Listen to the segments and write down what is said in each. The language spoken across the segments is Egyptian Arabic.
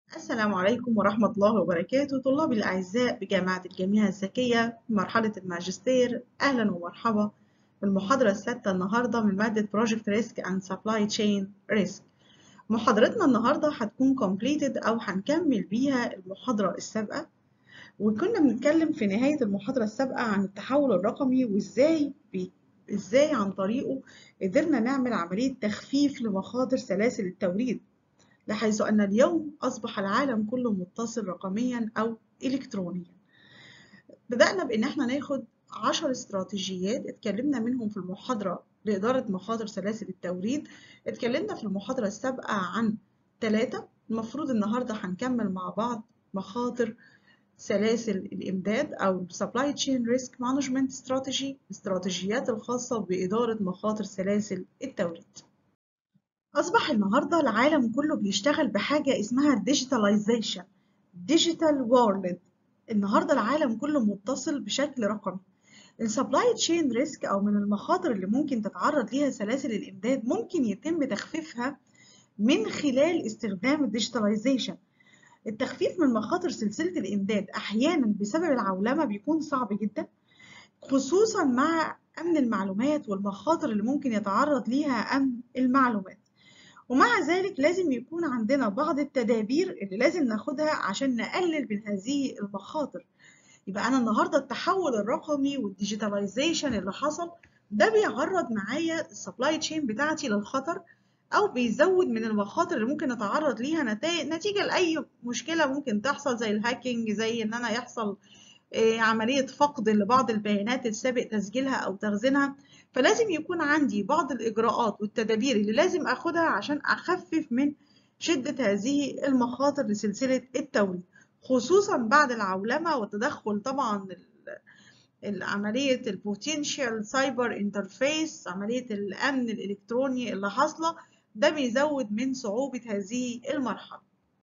السلام عليكم ورحمة الله وبركاته طلابي الأعزاء بجامعة الجامعة الذكية مرحلة الماجستير أهلا ومرحبا بالمحاضرة السادسة النهاردة من مادة Project Risk and Supply Chain Risk محاضرتنا النهاردة هتكون completed أو هنكمل بيها المحاضرة السابقة وكنا بنتكلم في نهاية المحاضرة السابقة عن التحول الرقمي وإزاي بي... إزاي عن طريقه قدرنا نعمل عملية تخفيف لمخاطر سلاسل التوريد بحيث أن اليوم أصبح العالم كله متصل رقميا أو إلكترونيا بدأنا بإن احنا ناخد عشر استراتيجيات اتكلمنا منهم في المحاضرة لإدارة مخاطر سلاسل التوريد اتكلمنا في المحاضرة السابقة عن ثلاثة المفروض النهاردة هنكمل مع بعض مخاطر سلاسل الإمداد أو Supply Chain Risk Management Strategy استراتيجيات الخاصة بإدارة مخاطر سلاسل التوريد أصبح النهاردة العالم كله بيشتغل بحاجة اسمها digitalization digital world النهاردة العالم كله متصل بشكل رقمي السبلاي تشين ريسك أو من المخاطر اللي ممكن تتعرض ليها سلاسل الإمداد ممكن يتم تخفيفها من خلال استخدام الديجيتاليزيشن التخفيف من مخاطر سلسلة الإمداد أحيانا بسبب العولمة بيكون صعب جدا خصوصا مع أمن المعلومات والمخاطر اللي ممكن يتعرض ليها أمن المعلومات ومع ذلك لازم يكون عندنا بعض التدابير اللي لازم ناخدها عشان نقلل من هذه المخاطر يبقى أنا النهاردة التحول الرقمي والديجيتاليزيشن اللي حصل ده بيعرض معايا السبلاي تشين بتاعتي للخطر أو بيزود من المخاطر اللي ممكن نتعرض ليها نتيجة لأي مشكلة ممكن تحصل زي الهاكينج زي إن أنا يحصل عملية فقد لبعض البيانات السابق تسجيلها أو تخزينها فلازم يكون عندي بعض الإجراءات والتدابير اللي لازم أخدها عشان أخفف من شدة هذه المخاطر لسلسلة التوريد خصوصا بعد العولمة وتدخل طبعا عملية البوتنشال سايبر انترفيس عملية الأمن الإلكتروني اللي حاصلة ده بيزود من صعوبة هذه المرحلة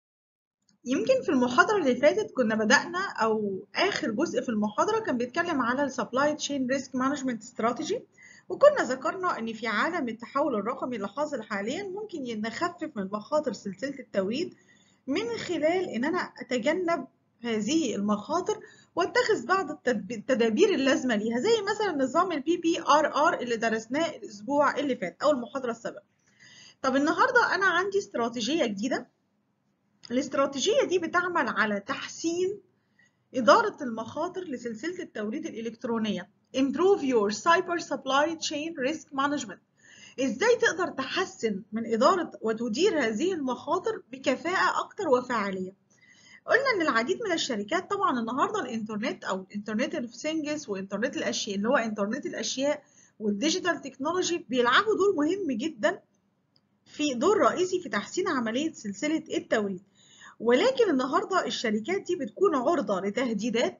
يمكن في المحاضرة اللي فاتت كنا بدأنا أو آخر جزء في المحاضرة كان بيتكلم على السبلاي تشين ريسك مانجمنت استراتيجي وكنا ذكرنا ان في عالم التحول الرقمي اللي حاصل حاليا ممكن نخفف من مخاطر سلسله التوريد من خلال ان انا اتجنب هذه المخاطر واتخذ بعض التدابير اللازمه ليها زي مثلا نظام البي بي ار ار اللي درسناه الاسبوع اللي فات او المحاضره السابقه طب النهارده انا عندي استراتيجيه جديده الاستراتيجيه دي بتعمل على تحسين اداره المخاطر لسلسله التوريد الالكترونيه improve your cyber supply chain risk management ازاي تقدر تحسن من إدارة وتدير هذه المخاطر بكفاءة أكتر وفاعلية قلنا ان العديد من الشركات طبعا النهارده الانترنت او الانترنت اوف ثينجز وانترنت الاشياء اللي هو انترنت الاشياء والديجيتال تكنولوجي بيلعبوا دور مهم جدا في دور رئيسي في تحسين عمليه سلسله التوريد ولكن النهارده الشركات دي بتكون عرضه لتهديدات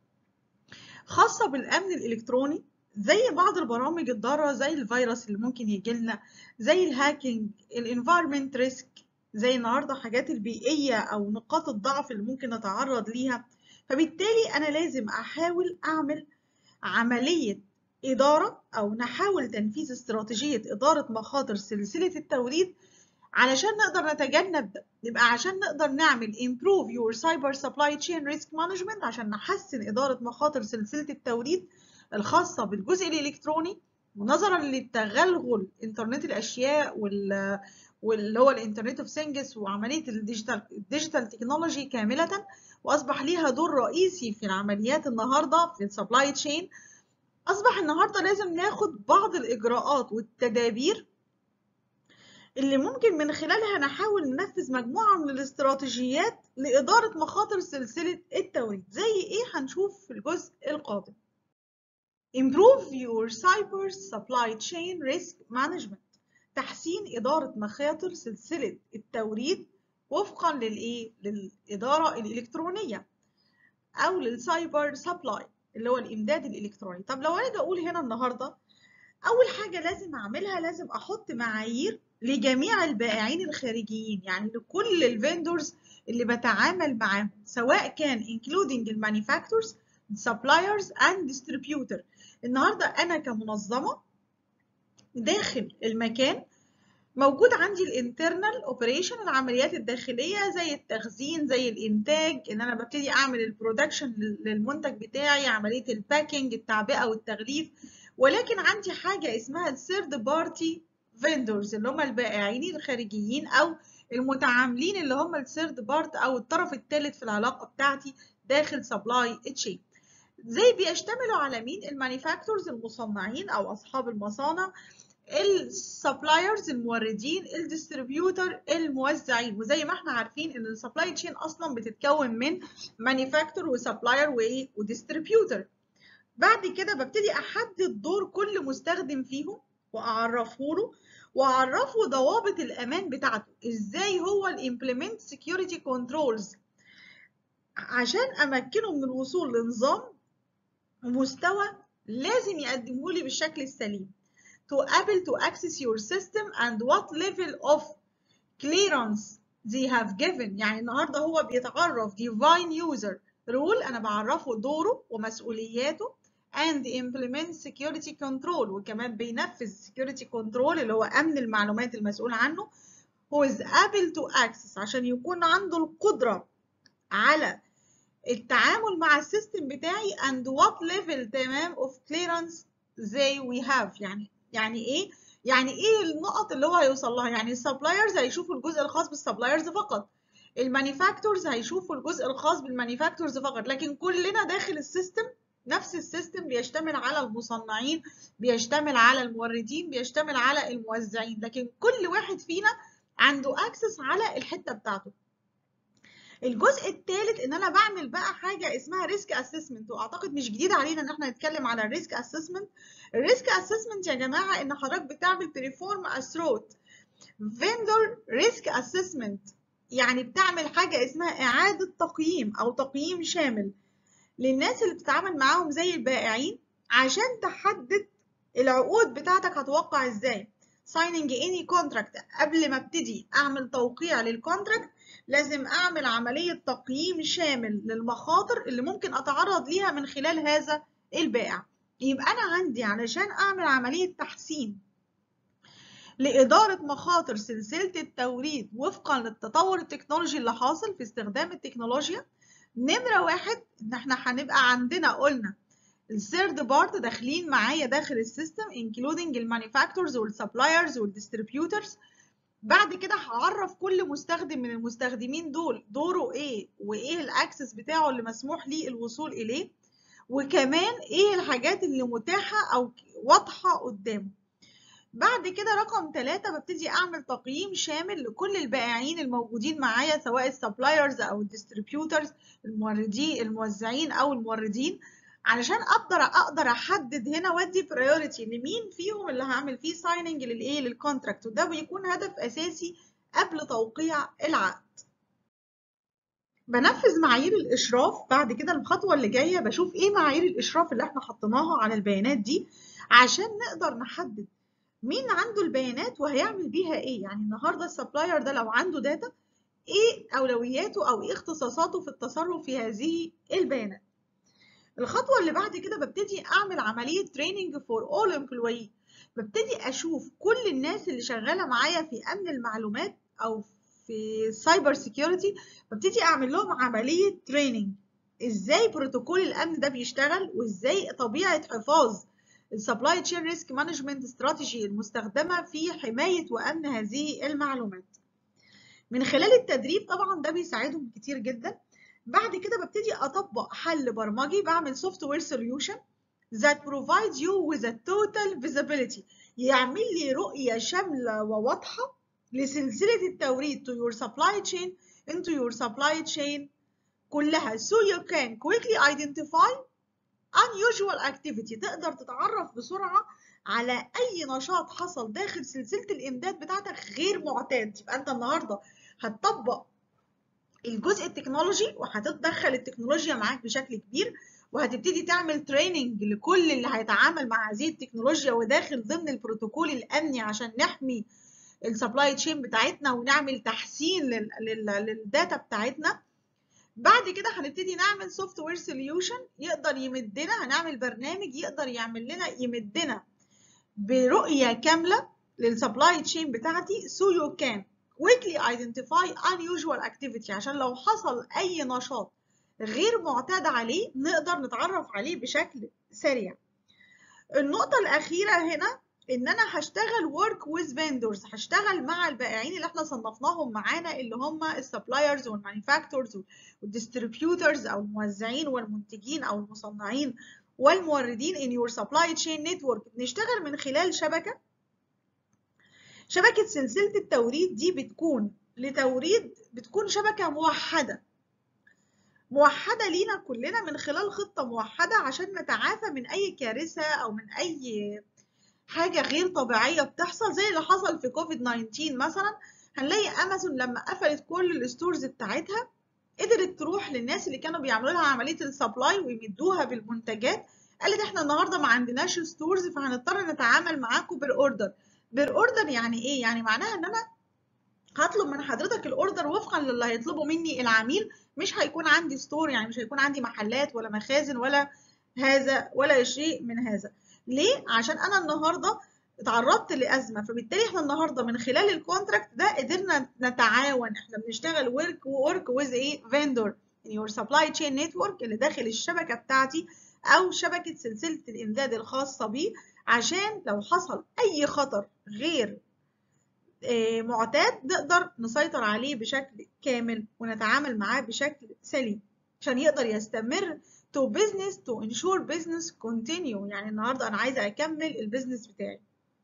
خاصة بالأمن الإلكتروني زي بعض البرامج الضارة زي الفيروس اللي ممكن يجيلنا زي الهاكينج الانفايرمنت ريسك زي النهاردة حاجات البيئية أو نقاط الضعف اللي ممكن نتعرض ليها فبالتالي أنا لازم أحاول أعمل عملية إدارة أو نحاول تنفيذ استراتيجية إدارة مخاطر سلسلة التوريد علشان نقدر نتجنب ده يبقى عشان نقدر نعمل improve your cyber supply chain risk management عشان نحسن إدارة مخاطر سلسلة التوريد الخاصة بالجزء الإلكتروني ونظرا للتغلغل إنترنت الأشياء وال واللي هو الانترنت اوف ثينجز وعمليه الديجيتال الديجيتال تكنولوجي كامله واصبح ليها دور رئيسي في العمليات النهارده في السبلاي تشين اصبح النهارده لازم ناخد بعض الاجراءات والتدابير اللي ممكن من خلالها نحاول ننفذ مجموعة من الاستراتيجيات لإدارة مخاطر سلسلة التوريد زي إيه هنشوف في الجزء القادم Improve your cyber supply chain risk management تحسين إدارة مخاطر سلسلة التوريد وفقا للإيه؟ للإدارة الإلكترونية أو للسايبر سبلاي اللي هو الإمداد الإلكتروني طب لو أنا أقول هنا النهاردة أول حاجة لازم أعملها لازم أحط معايير لجميع البائعين الخارجيين يعني لكل الفيندورز اللي بتعامل معاهم سواء كان including المانيفاكتورز suppliers and distributor النهارده انا كمنظمه داخل المكان موجود عندي الانترنال اوبريشن العمليات الداخليه زي التخزين زي الانتاج ان انا ببتدي اعمل البرودكشن للمنتج بتاعي عمليه الباكينج التعبئه والتغليف ولكن عندي حاجه اسمها الثيرد بارتي فيندورز اللي هم البائعين الخارجيين او المتعاملين اللي هم الثيرد بارت او الطرف الثالث في العلاقه بتاعتي داخل سبلاي تشين زي بيشتملوا على مين المانيفاكتورز المصنعين او اصحاب المصانع السبلايرز الموردين الديستريبيوتر الموزعين وزي ما احنا عارفين ان السبلاي تشين اصلا بتتكون من مانيفاكتور وسبلاير وايه وديستريبيوتر بعد كده ببتدي احدد دور كل مستخدم فيهم واعرفه له واعرفه ضوابط الامان بتاعته ازاي هو الامبلمنت سكيورتي كنترولز عشان امكنه من الوصول لنظام ومستوى لازم يقدمه لي بالشكل السليم to able to access your system and what level of clearance they have given يعني النهارده هو بيتعرف divine user rule انا بعرفه دوره ومسؤولياته and implement security control وكمان بينفذ security control اللي هو امن المعلومات المسؤول عنه who is able to access عشان يكون عنده القدرة على التعامل مع السيستم بتاعي and what level تمام of clearance they we have يعني يعني ايه يعني ايه النقط اللي هو هيوصل لها يعني السبلايرز هيشوفوا الجزء الخاص بالسبلايرز فقط المانيفاكتورز هيشوفوا الجزء الخاص بالمانيفاكتورز فقط لكن كلنا داخل السيستم نفس السيستم بيشتمل على المصنعين بيشتمل على الموردين بيشتمل على الموزعين لكن كل واحد فينا عنده اكسس على الحته بتاعته الجزء الثالث ان انا بعمل بقى حاجه اسمها ريسك اسسمنت واعتقد مش جديد علينا ان احنا نتكلم على الريسك اسسمنت الريسك اسسمنت يا جماعه ان حضرتك بتعمل بريفورم اثروت فيندور ريسك اسسمنت يعني بتعمل حاجه اسمها اعاده تقييم او تقييم شامل للناس اللي بتتعامل معاهم زي البائعين عشان تحدد العقود بتاعتك هتوقع ازاي signing any contract قبل ما ابتدي اعمل توقيع للكونتراكت لازم اعمل عملية تقييم شامل للمخاطر اللي ممكن اتعرض ليها من خلال هذا البائع يبقى انا عندي علشان اعمل عملية تحسين لإدارة مخاطر سلسلة التوريد وفقا للتطور التكنولوجي اللي حاصل في استخدام التكنولوجيا نمرة واحد إن إحنا هنبقى عندنا قلنا الثيرد بارت داخلين معايا داخل السيستم including المانيفاكتورز والسبلايرز والديستريبيوترز بعد كده هعرف كل مستخدم من المستخدمين دول دوره ايه وايه الاكسس بتاعه اللي مسموح ليه الوصول اليه وكمان ايه الحاجات اللي متاحة او واضحة قدامه بعد كده رقم ثلاثة ببتدي أعمل تقييم شامل لكل البائعين الموجودين معايا سواء السبلايرز أو الديستريبيوترز الموردين الموزعين أو الموردين علشان أقدر أقدر أحدد هنا وأدي برايورتي لمين فيهم اللي هعمل فيه سايننج للإيه للكونتراكت وده بيكون هدف أساسي قبل توقيع العقد. بنفذ معايير الإشراف بعد كده الخطوة اللي جاية بشوف إيه معايير الإشراف اللي إحنا حطيناها على البيانات دي عشان نقدر نحدد مين عنده البيانات وهيعمل بيها ايه يعني النهارده السبلاير ده لو عنده داتا ايه اولوياته او ايه اختصاصاته في التصرف في هذه البيانات الخطوه اللي بعد كده ببتدي اعمل عمليه تريننج فور اول امبلوي ببتدي اشوف كل الناس اللي شغاله معايا في امن المعلومات او في سايبر سيكيورتي ببتدي اعمل لهم عمليه تريننج ازاي بروتوكول الامن ده بيشتغل وازاي طبيعه حفاظ السبلاي تشين ريسك مانجمنت استراتيجي المستخدمه في حمايه وامن هذه المعلومات من خلال التدريب طبعا ده بيساعدهم كتير جدا بعد كده ببتدي اطبق حل برمجي بعمل سوفت وير سوليوشن that provides you with a total visibility يعمل لي رؤيه شامله وواضحه لسلسله التوريد to your supply chain into your supply chain كلها so you can quickly identify unusual activity تقدر تتعرف بسرعة على أي نشاط حصل داخل سلسلة الإمداد بتاعتك غير معتاد يبقى أنت النهاردة هتطبق الجزء التكنولوجي وهتتدخل التكنولوجيا معاك بشكل كبير وهتبتدي تعمل تريننج لكل اللي هيتعامل مع هذه التكنولوجيا وداخل ضمن البروتوكول الأمني عشان نحمي السبلاي تشين بتاعتنا ونعمل تحسين للداتا بتاعتنا بعد كده هنبتدي نعمل سوفت وير سوليوشن يقدر يمدنا هنعمل برنامج يقدر يعمل لنا يمدنا برؤية كاملة للسبلاي تشين بتاعتي so you can quickly identify unusual activity عشان لو حصل أي نشاط غير معتاد عليه نقدر نتعرف عليه بشكل سريع. النقطة الأخيرة هنا إن أنا هشتغل work with vendors هشتغل مع البائعين اللي احنا صنفناهم معانا اللي هم السبلايرز والمانيفاكتورز والديستريبيوترز أو الموزعين والمنتجين أو المصنعين والموردين in your supply chain network بنشتغل من خلال شبكة شبكة سلسلة التوريد دي بتكون لتوريد بتكون شبكة موحدة موحدة لينا كلنا من خلال خطة موحدة عشان نتعافى من أي كارثة أو من أي حاجة غير طبيعية بتحصل زي اللي حصل في كوفيد 19 مثلا هنلاقي أمازون لما قفلت كل الستورز بتاعتها قدرت تروح للناس اللي كانوا بيعملوا لها عملية السبلاي ويمدوها بالمنتجات قالت احنا النهارده ما عندناش ستورز فهنضطر نتعامل معاكم بالاوردر بالاوردر يعني ايه يعني معناها ان انا هطلب من حضرتك الاوردر وفقا للي هيطلبه مني العميل مش هيكون عندي ستور يعني مش هيكون عندي محلات ولا مخازن ولا هذا ولا شيء من هذا ليه عشان انا النهارده اتعرضت لازمه فبالتالي احنا النهارده من خلال الكونتراكت ده قدرنا نتعاون احنا بنشتغل ورك وورك ويز ايه فيندور in your supply chain network اللي داخل الشبكه بتاعتي او شبكه سلسله الامداد الخاصه بيه عشان لو حصل اي خطر غير معتاد نقدر نسيطر عليه بشكل كامل ونتعامل معاه بشكل سليم عشان يقدر يستمر to business to ensure business continue يعني النهارده انا عايزه اكمل البيزنس بتاعي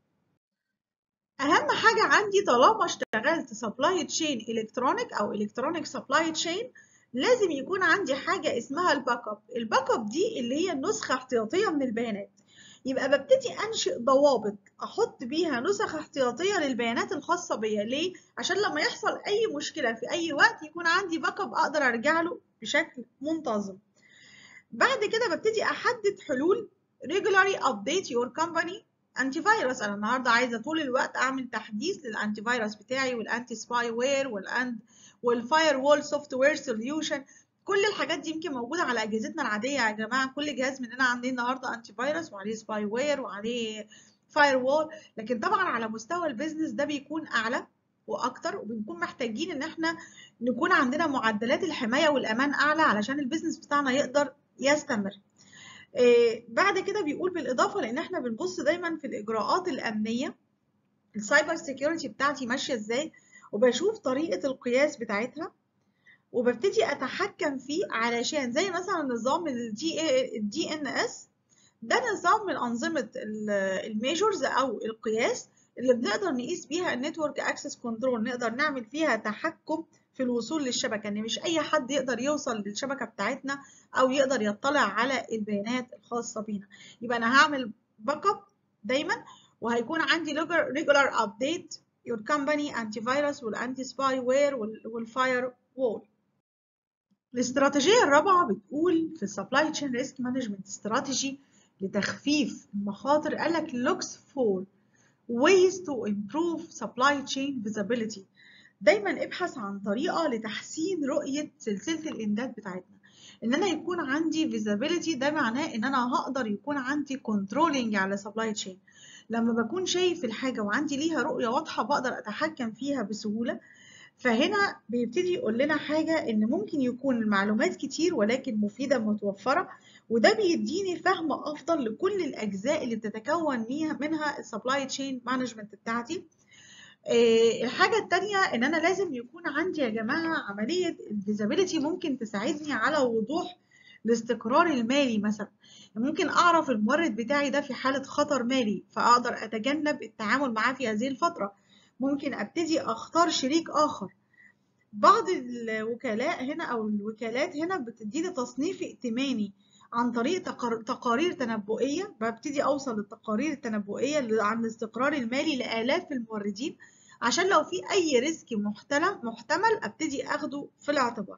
اهم حاجه عندي طالما اشتغلت سبلاي تشين الكترونيك او الكترونيك سبلاي تشين لازم يكون عندي حاجه اسمها الباك اب الباك اب دي اللي هي نسخه احتياطيه من البيانات يبقى ببتدي انشئ ضوابط احط بيها نسخ احتياطيه للبيانات الخاصه بيا ليه عشان لما يحصل اي مشكله في اي وقت يكون عندي باك اب اقدر ارجع له بشكل منتظم بعد كده ببتدي احدد حلول regularly update your company انتي فيروس انا النهارده عايزه طول الوقت اعمل تحديث للانتي فيروس بتاعي والانتي سباي وير والاند والفاير وول سوفت وير سوليوشن كل الحاجات دي يمكن موجوده على اجهزتنا العاديه يا جماعه كل جهاز مننا عندنا النهارده انتي فيروس وعليه سباي وير وعليه فاير وول لكن طبعا على مستوى البيزنس ده بيكون اعلى واكتر وبنكون محتاجين ان احنا نكون عندنا معدلات الحمايه والامان اعلى علشان البيزنس بتاعنا يقدر يستمر إيه بعد كده بيقول بالاضافه لان احنا بنبص دايما في الاجراءات الامنيه السايبر سيكيورتي بتاعتي ماشيه ازاي وبشوف طريقه القياس بتاعتها وببتدي اتحكم فيه علشان زي مثلا نظام الدي الدي ان اس ده نظام من انظمه الميجرز او القياس اللي بنقدر نقيس بيها النتورك اكسس كنترول نقدر نعمل فيها تحكم في الوصول للشبكه ان مش اي حد يقدر يوصل للشبكه بتاعتنا او يقدر يطلع على البيانات الخاصه بينا يبقى انا هعمل باك اب دايما وهيكون عندي regular update your company anti virus والانتي سباي وير والفاير وول الاستراتيجيه الرابعه بتقول في السبلاي تشين ريسك مانجمنت استراتيجي لتخفيف المخاطر قال لك looks for ways to improve supply chain visibility دايما ابحث عن طريقه لتحسين رؤيه سلسله الامداد بتاعتنا ان انا يكون عندي visibility ده معناه ان انا هقدر يكون عندي controlling على supply chain لما بكون شايف الحاجه وعندي ليها رؤيه واضحه بقدر اتحكم فيها بسهوله فهنا بيبتدي يقول لنا حاجه ان ممكن يكون المعلومات كتير ولكن مفيده متوفره وده بيديني فهم افضل لكل الاجزاء اللي بتتكون منها السبلاي تشين مانجمنت بتاعتي الحاجة التانية إن أنا لازم يكون عندي يا جماعة عملية الفيزابيليتي ممكن تساعدني على وضوح الاستقرار المالي مثلا ممكن أعرف المورد بتاعي ده في حالة خطر مالي فأقدر أتجنب التعامل معاه في هذه الفترة ممكن أبتدي أختار شريك آخر بعض الوكلاء هنا أو الوكالات هنا بتديني تصنيف ائتماني عن طريق تقارير تنبؤية ببتدي أوصل للتقارير التنبؤية عن الاستقرار المالي لآلاف الموردين عشان لو في أي ريسك محتمل محتمل أبتدي أخده في الاعتبار.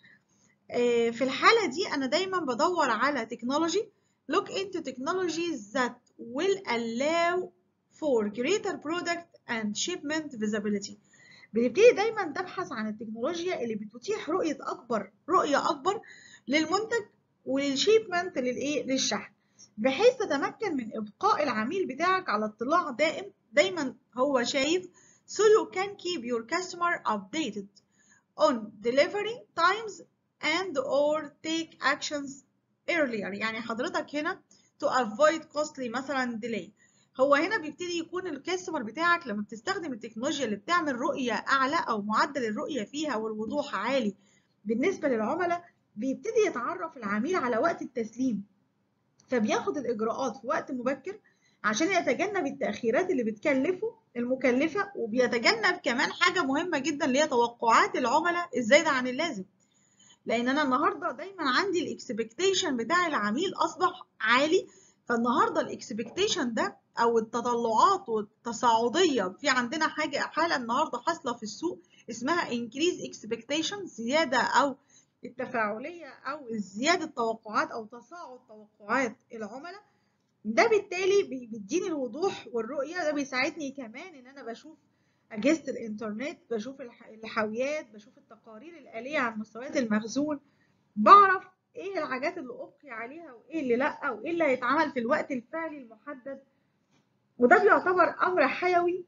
في الحالة دي أنا دايما بدور على تكنولوجي look into technologies that will allow for greater product and shipment visibility. بنبتدي دايما تبحث عن التكنولوجيا اللي بتتيح رؤية أكبر رؤية أكبر للمنتج وللشيبمنت للايه للشحن بحيث تتمكن من ابقاء العميل بتاعك على اطلاع دائم دايما هو شايف so you can keep your customer updated on delivery times and or take actions earlier يعني حضرتك هنا to avoid costly مثلا delay هو هنا بيبتدي يكون الكاستمر بتاعك لما بتستخدم التكنولوجيا اللي بتعمل رؤية أعلى أو معدل الرؤية فيها والوضوح عالي بالنسبة للعملاء بيبتدي يتعرف العميل على وقت التسليم فبياخد الإجراءات في وقت مبكر عشان يتجنب التأخيرات اللي بتكلفه المكلفة وبيتجنب كمان حاجة مهمة جدا اللي هي توقعات العملاء الزايدة عن اللازم لأن أنا النهاردة دايما عندي الإكسبكتيشن بتاع العميل أصبح عالي فالنهاردة الإكسبكتيشن ده أو التطلعات والتصاعدية في عندنا حاجة حالة النهاردة حاصلة في السوق اسمها increase expectation زيادة أو التفاعلية أو زيادة توقعات أو تصاعد توقعات العملاء ده بالتالي بيديني الوضوح والرؤية ده بيساعدني كمان إن أنا بشوف أجهزة الإنترنت بشوف الحاويات بشوف التقارير الآلية عن مستويات المخزون بعرف إيه الحاجات اللي أبقي عليها وإيه اللي لأ وإيه اللي هيتعمل في الوقت الفعلي المحدد وده بيعتبر أمر حيوي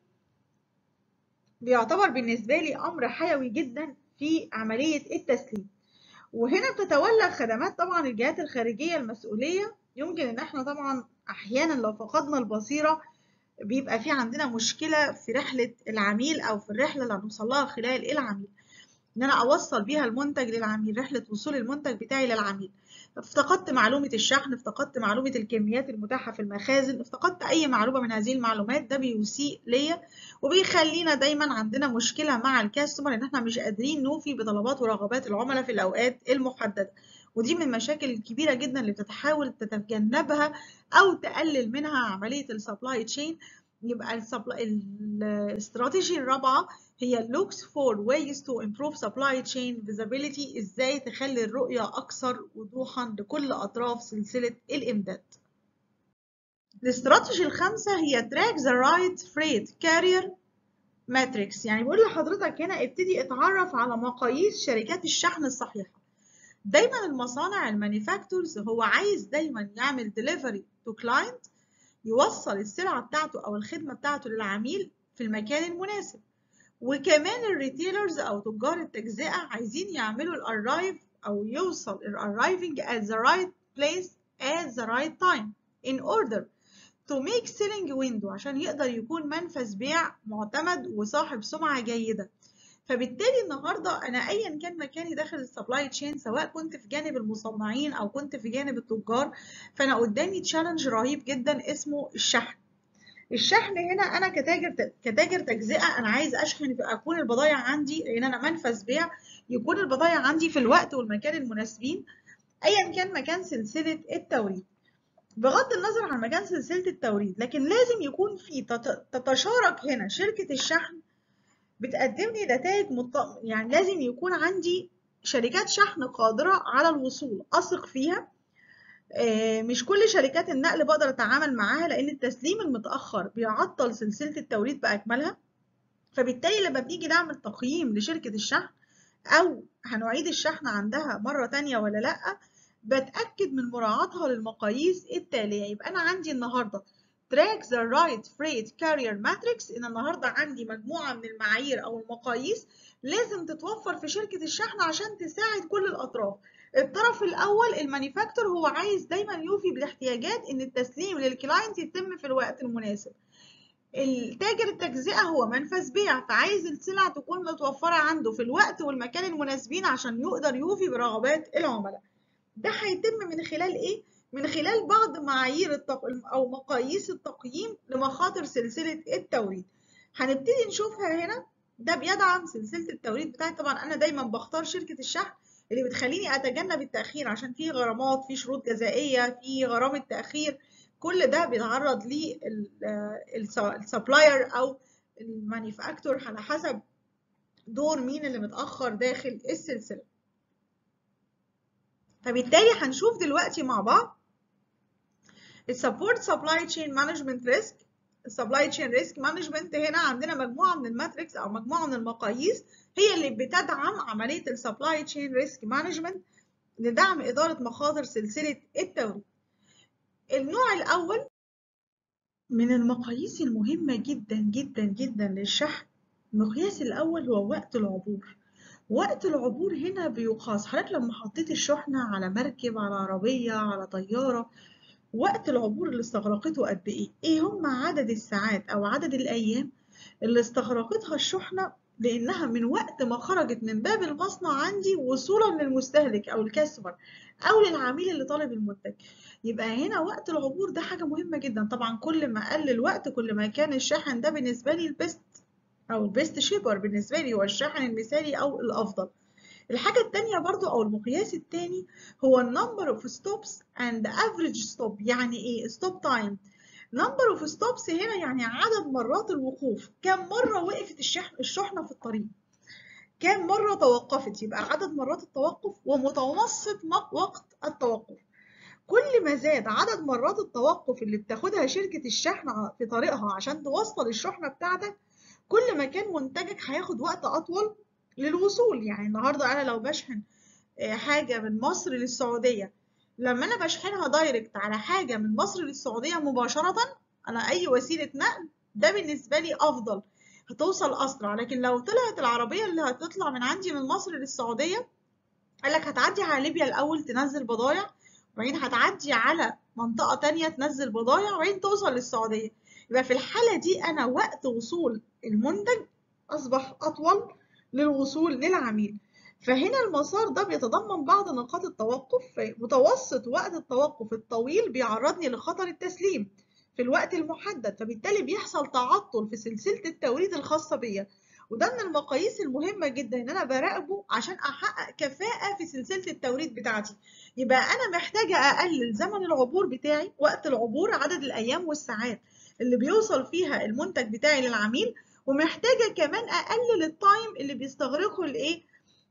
بيعتبر بالنسبة لي أمر حيوي جدا في عملية التسليم وهنا بتتولى خدمات طبعا الجهات الخارجية المسؤولية يمكن ان احنا طبعا احيانا لو فقدنا البصيرة بيبقى في عندنا مشكلة في رحلة العميل او في الرحلة اللي هنوصلها خلال العميل ان انا اوصل بيها المنتج للعميل رحلة وصول المنتج بتاعي للعميل افتقدت معلومة الشحن افتقدت معلومة الكميات المتاحة في المخازن افتقدت اي معلومة من هذه المعلومات ده بيسيء ليا وبيخلينا دايما عندنا مشكلة مع الكاستمر ان احنا مش قادرين نوفي بطلبات ورغبات العملاء في الاوقات المحددة ودي من المشاكل الكبيرة جدا اللي بتحاول تتجنبها او تقلل منها عملية السبلاي تشين يبقى الاستراتيجي الرابعة هي looks for ways to improve supply chain visibility ازاي تخلي الرؤية اكثر وضوحا لكل اطراف سلسلة الامداد الاستراتيجي الخامسة هي track the right freight carrier matrix يعني بقول لحضرتك هنا ابتدي اتعرف على مقاييس شركات الشحن الصحيحة دايما المصانع المانيفاكتورز هو عايز دايما يعمل delivery to client يوصل السلعة بتاعته أو الخدمة بتاعته للعميل في المكان المناسب وكمان الريتيلرز أو تجار التجزئة عايزين يعملوا الأرايف أو يوصل arriving at the right place at the right time in order to make selling window عشان يقدر يكون منفذ بيع معتمد وصاحب سمعة جيدة فبالتالي النهارده انا ايا كان مكاني داخل السبلاي تشين سواء كنت في جانب المصنعين او كنت في جانب التجار فانا قدامي تشالنج رهيب جدا اسمه الشحن الشحن هنا انا كتاجر كتاجر تجزئه انا عايز اشحن اكون البضائع عندي لان انا منفذ بيع يكون البضائع عندي في الوقت والمكان المناسبين ايا كان مكان سلسله التوريد بغض النظر عن مكان سلسله التوريد لكن لازم يكون في تتشارك هنا شركه الشحن بتقدم لي نتائج مط... يعني لازم يكون عندي شركات شحن قادرة على الوصول أثق فيها مش كل شركات النقل بقدر أتعامل معاها لأن التسليم المتأخر بيعطل سلسلة التوريد بأكملها فبالتالي لما بنيجي نعمل تقييم لشركة الشحن أو هنعيد الشحن عندها مرة تانية ولا لأ بتأكد من مراعاتها للمقاييس التالية يبقى أنا عندي النهاردة track the right freight carrier matrix ان النهارده عندي مجموعه من المعايير او المقاييس لازم تتوفر في شركه الشحن عشان تساعد كل الاطراف الطرف الاول المانيفاكتور هو عايز دايما يوفي بالاحتياجات ان التسليم للكلاينت يتم في الوقت المناسب التاجر التجزئه هو منفذ بيع فعايز السلع تكون متوفره عنده في الوقت والمكان المناسبين عشان يقدر يوفي برغبات العملاء ده هيتم من خلال ايه من خلال بعض معايير التق... أو مقاييس التقييم لمخاطر سلسلة التوريد هنبتدي نشوفها هنا ده بيدعم سلسلة التوريد بتاعي طبعا أنا دايما بختار شركة الشحن اللي بتخليني أتجنب التأخير عشان في غرامات في شروط جزائية في غرامة تأخير كل ده بيتعرض ليه السبلاير أو المانيفاكتور على حسب دور مين اللي متأخر داخل السلسلة فبالتالي هنشوف دلوقتي مع بعض السبورت سبلاي تشين مانجمنت ريسك السبلاي تشين ريسك مانجمنت هنا عندنا مجموعه من الماتريكس او مجموعه من المقاييس هي اللي بتدعم عمليه السبلاي تشين ريسك مانجمنت لدعم اداره مخاطر سلسله التوريد النوع الاول من المقاييس المهمة جدا جدا جدا للشحن المقياس الأول هو وقت العبور وقت العبور هنا بيقاس حضرتك لما حطيت الشحنة على مركب على عربية على طيارة وقت العبور اللي استغرقته قد إيه؟ إيه هم عدد الساعات أو عدد الأيام اللي استغرقتها الشحنة لأنها من وقت ما خرجت من باب المصنع عندي وصولا للمستهلك أو الكاستمر أو للعميل اللي طالب المنتج يبقى هنا وقت العبور ده حاجة مهمة جدا طبعا كل ما قل الوقت كل ما كان الشاحن ده بالنسبة لي البيست أو البيست شيبر بالنسبة لي هو الشاحن المثالي أو الأفضل الحاجة التانية برضو أو المقياس التاني هو النمبر اوف ستوبس اند افريج ستوب يعني إيه ستوب تايم نمبر اوف ستوبس هنا يعني عدد مرات الوقوف كم مرة وقفت الشحن الشحنة في الطريق كم مرة توقفت يبقى عدد مرات التوقف ومتوسط وقت التوقف كل ما زاد عدد مرات التوقف اللي بتاخدها شركة الشحن في طريقها عشان توصل الشحنة بتاعتك كل ما كان منتجك هياخد وقت أطول للوصول يعني النهاردة أنا لو بشحن حاجة من مصر للسعودية لما أنا بشحنها دايركت على حاجة من مصر للسعودية مباشرة أنا أي وسيلة نقل ده بالنسبة لي أفضل هتوصل أسرع لكن لو طلعت العربية اللي هتطلع من عندي من مصر للسعودية قالك هتعدي على ليبيا الأول تنزل بضايع وبعدين هتعدي على منطقة تانية تنزل بضايع وبعدين توصل للسعودية يبقى في الحالة دي أنا وقت وصول المنتج أصبح أطول للوصول للعميل فهنا المسار ده بيتضمن بعض نقاط التوقف متوسط وقت التوقف الطويل بيعرضني لخطر التسليم في الوقت المحدد فبالتالي بيحصل تعطل في سلسلة التوريد الخاصة بيا وده من المقاييس المهمة جدا ان انا براقبه عشان احقق كفاءة في سلسلة التوريد بتاعتي يبقى انا محتاجة اقلل زمن العبور بتاعي وقت العبور عدد الايام والساعات اللي بيوصل فيها المنتج بتاعي للعميل ومحتاجة كمان اقلل التايم اللي بيستغرقه الايه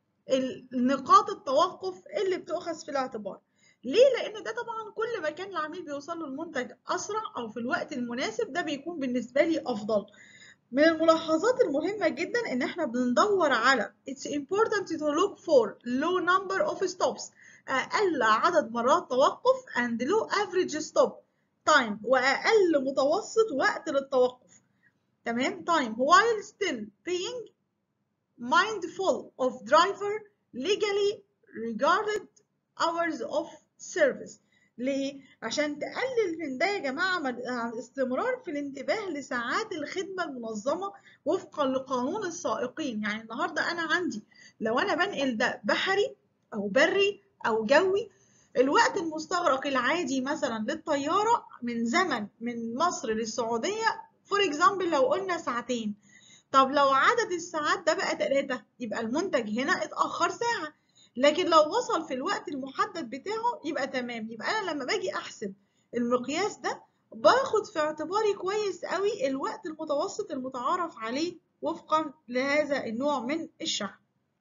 نقاط التوقف اللي بتؤخذ في الاعتبار ليه لان ده طبعا كل ما كان العميل بيوصل له المنتج اسرع او في الوقت المناسب ده بيكون بالنسبه لي افضل من الملاحظات المهمة جدا إن إحنا بندور على It's important to look for low number of stops أقل عدد مرات توقف and low average stop time وأقل متوسط وقت للتوقف تمام time while still being mindful of driver legally regarded hours of service ليه؟ عشان تقلل من ده يا جماعة استمرار في الانتباه لساعات الخدمة المنظمة وفقا لقانون السائقين يعني النهاردة أنا عندي لو أنا بنقل ده بحري أو بري أو جوي الوقت المستغرق العادي مثلا للطيارة من زمن من مصر للسعودية فور اكزامبل لو قلنا ساعتين طب لو عدد الساعات ده بقى تلاتة يبقى المنتج هنا اتأخر ساعة لكن لو وصل في الوقت المحدد بتاعه يبقى تمام يبقى انا لما باجي احسب المقياس ده باخد في اعتباري كويس قوي الوقت المتوسط المتعارف عليه وفقا لهذا النوع من الشحن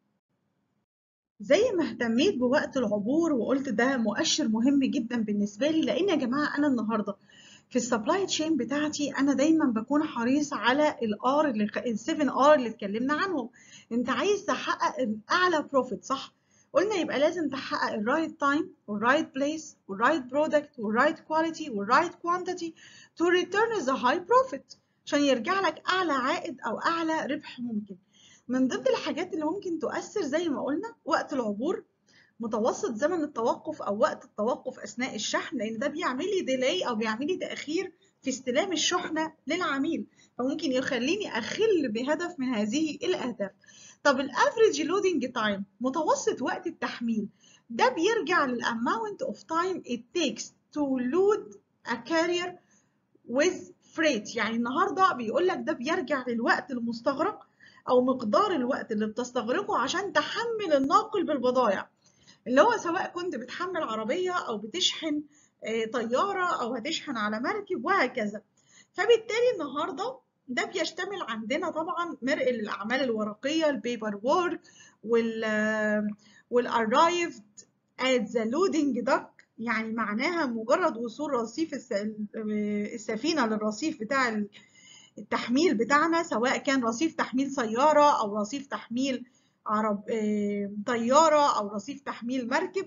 زي ما اهتميت بوقت العبور وقلت ده مؤشر مهم جدا بالنسبة لي لأن يا جماعة أنا النهاردة في السبلاي تشين بتاعتي أنا دايما بكون حريص على الار اللي ال 7 ار اللي اتكلمنا عنهم أنت عايز تحقق أعلى بروفيت صح؟ قلنا يبقى لازم تحقق الرايت تايم والرايت بليس والرايت برودكت والرايت كواليتي والرايت كوانتيتي تو ريتيرن ذا هاي بروفيت عشان يرجع لك اعلى عائد او اعلى ربح ممكن من ضمن الحاجات اللي ممكن تؤثر زي ما قلنا وقت العبور متوسط زمن التوقف او وقت التوقف اثناء الشحن لان ده بيعمل لي ديلاي او بيعمل لي تاخير في استلام الشحنه للعميل فممكن يخليني اخل بهدف من هذه الاهداف طب الافريج لودنج تايم متوسط وقت التحميل ده بيرجع للاماونت اوف تايم it takes to load a carrier with freight يعني النهارده بيقول لك ده بيرجع للوقت المستغرق او مقدار الوقت اللي بتستغرقه عشان تحمل الناقل بالبضائع اللي هو سواء كنت بتحمل عربيه او بتشحن طياره او هتشحن على مركب وهكذا فبالتالي النهارده ده بيشتمل عندنا طبعا مرء الاعمال الورقيه البيبر وورك وال والاررايفد at the loading dock يعني معناها مجرد وصول رصيف السفينه للرصيف بتاع التحميل بتاعنا سواء كان رصيف تحميل سياره او رصيف تحميل عرب طياره او رصيف تحميل مركب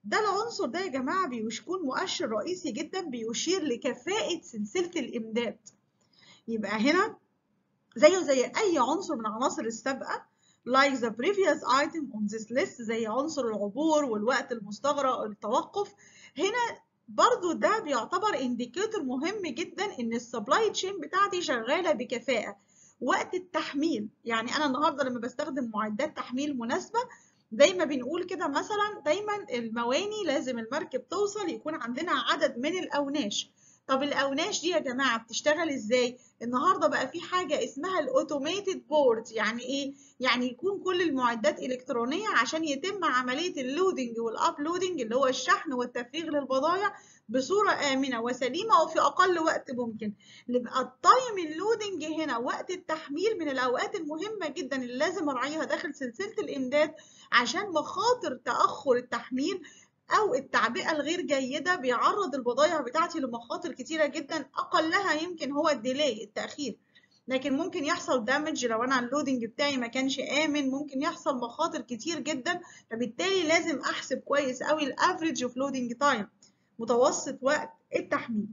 ده العنصر ده يا جماعة بيكون مؤشر رئيسي جدا بيشير لكفاءة سلسلة الإمداد يبقى هنا زيه زي أي عنصر من العناصر السابقة like the previous item on this list زي عنصر العبور والوقت المستغرق التوقف هنا برضو ده بيعتبر انديكيتور مهم جدا ان السبلاي تشين بتاعتي شغالة بكفاءة وقت التحميل يعني انا النهارده لما بستخدم معدات تحميل مناسبة زي ما بنقول كده مثلا دايما المواني لازم المركب توصل يكون عندنا عدد من الاوناش طب الاوناش دي يا جماعه بتشتغل ازاي النهارده بقى في حاجه اسمها الاوتوميتد بورد يعني ايه يعني يكون كل المعدات الكترونيه عشان يتم عمليه اللودنج والابلودنج اللي هو الشحن والتفريغ للبضائع بصوره امنه وسليمه وفي اقل وقت ممكن يبقى التايم اللودنج هنا وقت التحميل من الاوقات المهمه جدا اللي لازم اراعيها داخل سلسله الامداد عشان مخاطر تاخر التحميل او التعبئه الغير جيده بيعرض البضائع بتاعتي لمخاطر كتيره جدا اقلها يمكن هو الديلي التاخير لكن ممكن يحصل دامج لو انا اللودنج بتاعي ما كانش امن ممكن يحصل مخاطر كتير جدا فبالتالي لازم احسب كويس قوي الافريج اوف لودنج تايم متوسط وقت التحميل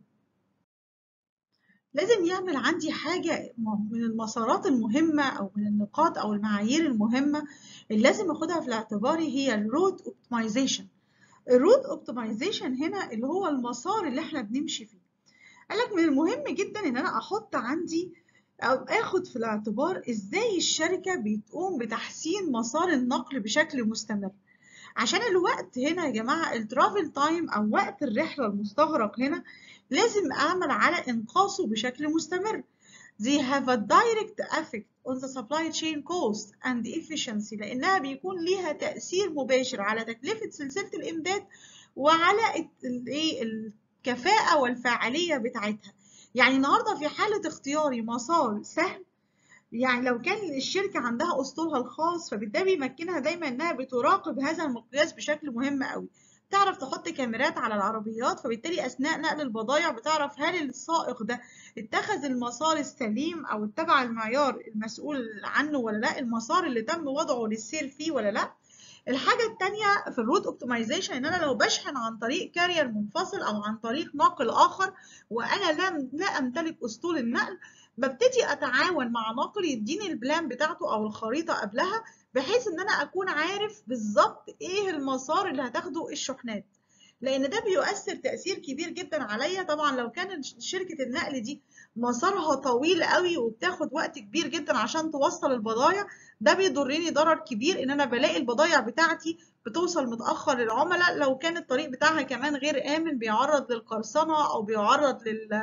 لازم يعمل عندي حاجة من المسارات المهمة أو من النقاط أو المعايير المهمة اللي لازم أخدها في الاعتبار هي الرود اوبتمايزيشن الرود اوبتمايزيشن هنا اللي هو المسار اللي احنا بنمشي فيه قالك من المهم جدا ان انا احط عندي او اخد في الاعتبار ازاي الشركة بتقوم بتحسين مسار النقل بشكل مستمر عشان الوقت هنا يا جماعة الترافل تايم او وقت الرحلة المستغرق هنا لازم اعمل على انقاصه بشكل مستمر they have a direct effect on the supply chain cost and efficiency لأنها بيكون ليها تأثير مباشر على تكلفة سلسلة الإمداد وعلى الإيه الكفاءة والفاعلية بتاعتها يعني النهاردة في حالة اختياري مسار سهل يعني لو كان الشركة عندها أسطولها الخاص فبالتالي بيمكنها دايما إنها بتراقب هذا المقياس بشكل مهم قوي تعرف تحط كاميرات على العربيات فبالتالي أثناء نقل البضائع بتعرف هل السائق ده اتخذ المسار السليم أو اتبع المعيار المسؤول عنه ولا لا المسار اللي تم وضعه للسير فيه ولا لا الحاجة التانية في الروت اوبتمايزيشن ان انا لو بشحن عن طريق كارير منفصل او عن طريق ناقل اخر وانا لم لا امتلك اسطول النقل ببتدي اتعاون مع ناقل يديني البلان بتاعته او الخريطة قبلها بحيث ان انا اكون عارف بالظبط ايه المسار اللي هتاخده الشحنات لان ده بيؤثر تاثير كبير جدا عليا طبعا لو كانت شركه النقل دي مسارها طويل قوي وبتاخد وقت كبير جدا عشان توصل البضايع ده بيضرني ضرر كبير ان انا بلاقي البضايع بتاعتي بتوصل متاخر للعملاء لو كان الطريق بتاعها كمان غير امن بيعرض للقرصنه او بيعرض لل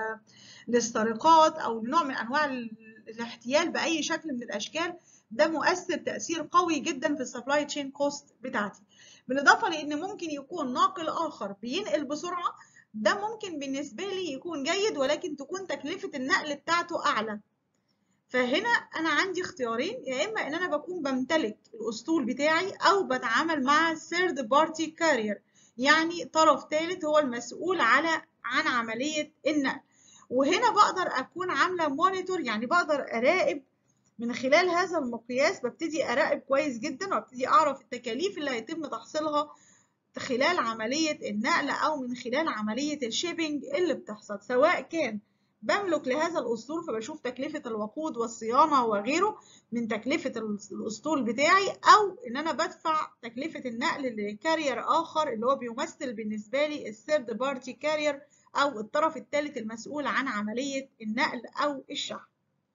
للسرقات او لنوع من انواع الاحتيال باي شكل من الاشكال ده مؤثر تاثير قوي جدا في السبلاي تشين كوست بتاعتي بالاضافه لان ممكن يكون ناقل اخر بينقل بسرعه ده ممكن بالنسبه لي يكون جيد ولكن تكون تكلفه النقل بتاعته اعلى فهنا انا عندي اختيارين يا اما ان انا بكون بمتلك الاسطول بتاعي او بتعامل مع third party carrier يعني طرف ثالث هو المسؤول على عن عمليه النقل وهنا بقدر اكون عامله مونيتور يعني بقدر اراقب من خلال هذا المقياس ببتدي اراقب كويس جدا وابتدي اعرف التكاليف اللي هيتم تحصيلها خلال عملية النقل أو من خلال عملية الشيبنج اللي بتحصل سواء كان بملك لهذا الأسطول فبشوف تكلفة الوقود والصيانة وغيره من تكلفة الأسطول بتاعي أو إن أنا بدفع تكلفة النقل لكارير آخر اللي هو بيمثل بالنسبة لي الثيرد بارتي كارير أو الطرف الثالث المسؤول عن عملية النقل أو الشحن.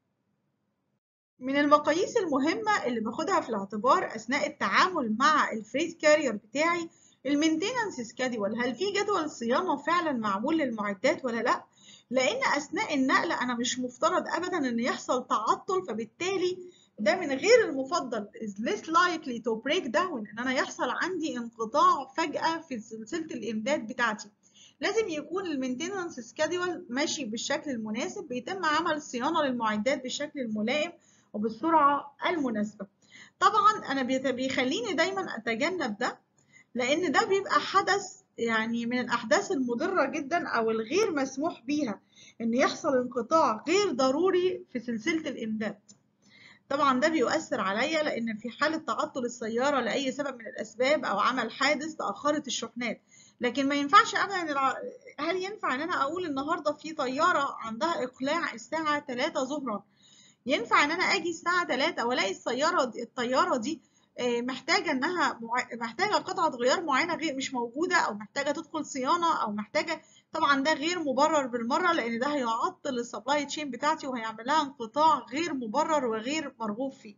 من المقاييس المهمة اللي باخدها في الاعتبار أثناء التعامل مع الفريت كارير بتاعي المينتيننس سكادول هل في جدول صيانة فعلا معمول للمعدات ولا لأ؟ لأن أثناء النقل أنا مش مفترض أبدا إن يحصل تعطل فبالتالي ده من غير المفضل is less likely to break down إن أنا يحصل عندي انقطاع فجأة في سلسلة الإمداد بتاعتي. لازم يكون المينتيننس سكادول ماشي بالشكل المناسب بيتم عمل صيانة للمعدات بالشكل الملائم وبالسرعة المناسبة. طبعا أنا بيخليني دايما أتجنب ده لأن ده بيبقى حدث يعني من الأحداث المضرة جدا أو الغير مسموح بيها إن يحصل انقطاع غير ضروري في سلسلة الإمداد. طبعا ده بيؤثر عليا لان في حاله تعطل السياره لاي سبب من الاسباب او عمل حادث تاخرت الشحنات لكن ما ينفعش ابدا هل ينفع ان انا اقول النهارده في طياره عندها اقلاع الساعه 3 ظهرا ينفع ان انا اجي الساعه 3 والاقي السياره دي الطياره دي محتاجه انها محتاجه قطعه غيار معينه غير مش موجوده او محتاجه تدخل صيانه او محتاجه طبعا ده غير مبرر بالمره لان ده هيعطل السبلاي تشين بتاعتي وهيعمل لها انقطاع غير مبرر وغير مرغوب فيه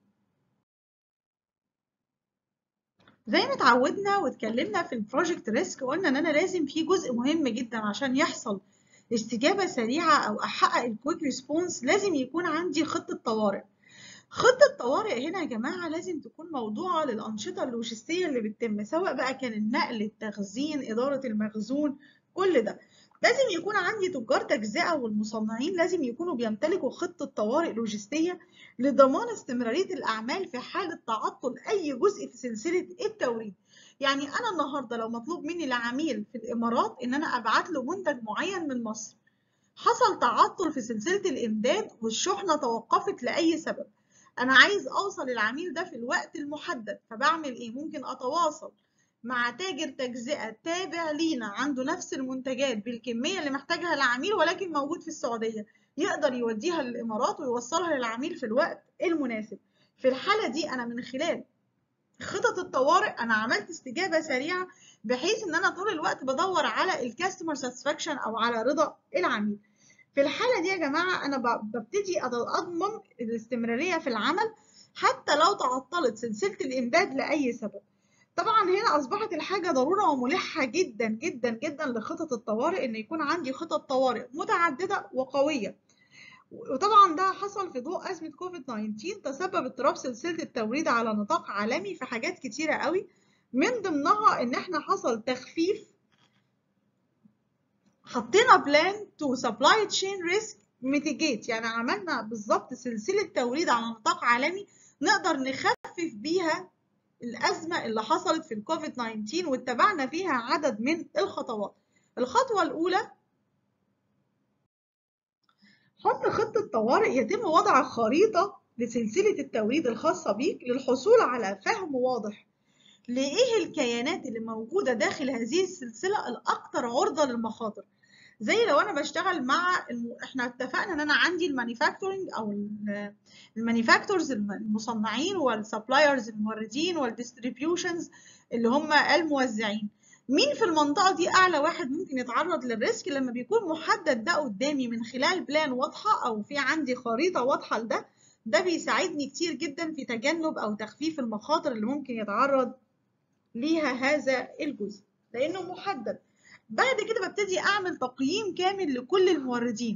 زي ما اتعودنا واتكلمنا في البروجكت ريسك قلنا ان انا لازم في جزء مهم جدا عشان يحصل استجابه سريعه او احقق الكويك ريسبونس لازم يكون عندي خطه طوارئ خطة طوارئ هنا يا جماعة لازم تكون موضوعة للأنشطة اللوجستية اللي بتتم سواء بقى كان النقل التخزين إدارة المخزون كل ده لازم يكون عندي تجار تجزئة والمصنعين لازم يكونوا بيمتلكوا خطة طوارئ لوجستية لضمان استمرارية الأعمال في حالة تعطل أي جزء في سلسلة التوريد يعني أنا النهاردة لو مطلوب مني لعميل في الإمارات إن أنا أبعت له منتج معين من مصر حصل تعطل في سلسلة الإمداد والشحنة توقفت لأي سبب انا عايز اوصل العميل ده في الوقت المحدد فبعمل ايه ممكن اتواصل مع تاجر تجزئه تابع لينا عنده نفس المنتجات بالكميه اللي محتاجها العميل ولكن موجود في السعوديه يقدر يوديها للامارات ويوصلها للعميل في الوقت المناسب في الحاله دي انا من خلال خطط الطوارئ انا عملت استجابه سريعه بحيث ان انا طول الوقت بدور على الكاستمر ساتسفاكشن او على رضا العميل في الحالة دي يا جماعة أنا ببتدي أضمن الاستمرارية في العمل حتى لو تعطلت سلسلة الإمداد لأي سبب. طبعا هنا أصبحت الحاجة ضرورة وملحة جدا جدا جدا لخطط الطوارئ إن يكون عندي خطط طوارئ متعددة وقوية. وطبعا ده حصل في ضوء أزمة كوفيد 19 تسبب اضطراب سلسلة التوريد على نطاق عالمي في حاجات كتيرة قوي من ضمنها إن إحنا حصل تخفيف حطينا بلان تو سبلاي تشين ريسك ميتيجيت يعني عملنا بالظبط سلسله توريد على نطاق عالمي نقدر نخفف بيها الازمه اللي حصلت في الكوفيد 19 واتبعنا فيها عدد من الخطوات الخطوه الاولى حط خطه طوارئ يتم وضع خريطه لسلسله التوريد الخاصه بيك للحصول على فهم واضح لإيه الكيانات اللي موجودة داخل هذه السلسلة الأكثر عرضة للمخاطر زي لو أنا بشتغل مع الم... إحنا اتفقنا إن أنا عندي المانيفاكتورنج أو المانيفاكتورز المصنعين والسبلايرز الموردين والديستريبيوشنز اللي هم الموزعين مين في المنطقة دي أعلى واحد ممكن يتعرض للريسك لما بيكون محدد ده قدامي من خلال بلان واضحة أو في عندي خريطة واضحة لده ده بيساعدني كتير جدا في تجنب أو تخفيف المخاطر اللي ممكن يتعرض ليها هذا الجزء لأنه محدد بعد كده ببتدي أعمل تقييم كامل لكل الموردين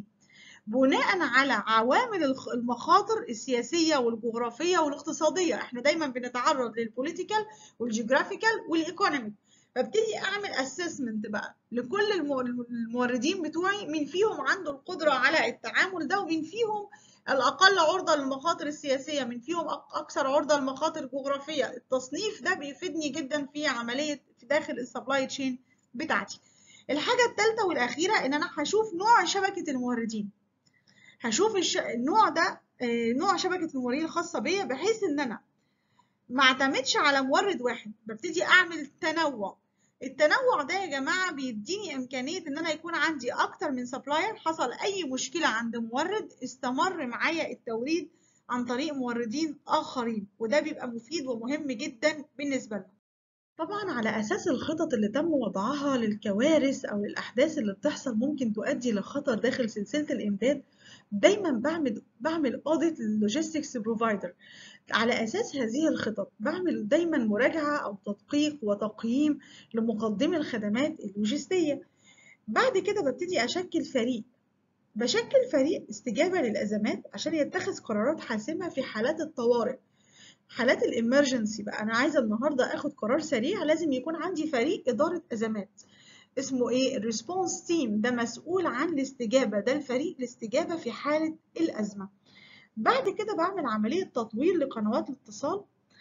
بناء على عوامل المخاطر السياسية والجغرافية والاقتصادية احنا دايما بنتعرض للبوليتيكال والجيوغرافيكال والايكونوميك ببتدي اعمل اسسمنت بقى لكل الموردين بتوعي مين فيهم عنده القدرة على التعامل ده ومين فيهم الأقل عرضة للمخاطر السياسية من فيهم أكثر عرضة للمخاطر الجغرافية التصنيف ده بيفيدني جدا في عملية في داخل السبلاي تشين بتاعتي الحاجة الثالثة والأخيرة إن أنا هشوف نوع شبكة الموردين هشوف الش... النوع ده نوع شبكة الموردين الخاصة بيا بحيث إن أنا ما اعتمدش على مورد واحد ببتدي أعمل تنوع التنوع ده يا جماعة بيديني إمكانية إن أنا يكون عندي أكتر من سبلاير حصل أي مشكلة عند مورد استمر معايا التوريد عن طريق موردين آخرين وده بيبقى مفيد ومهم جدا بالنسبة لنا طبعا على أساس الخطط اللي تم وضعها للكوارث أو الأحداث اللي بتحصل ممكن تؤدي لخطر داخل سلسلة الإمداد دايما بعمل بعمل اوديت للوجيستكس بروفايدر على اساس هذه الخطط بعمل دايما مراجعه او تدقيق وتقييم لمقدمي الخدمات اللوجستيه بعد كده ببتدي اشكل فريق بشكل فريق استجابه للازمات عشان يتخذ قرارات حاسمه في حالات الطوارئ حالات الامرجنسي بقى انا عايزه النهارده اخد قرار سريع لازم يكون عندي فريق اداره ازمات اسمه ايه الريسبونس تيم ده مسؤول عن الاستجابة ده الفريق الاستجابة في حالة الأزمة بعد كده بعمل عملية تطوير لقنوات الاتصال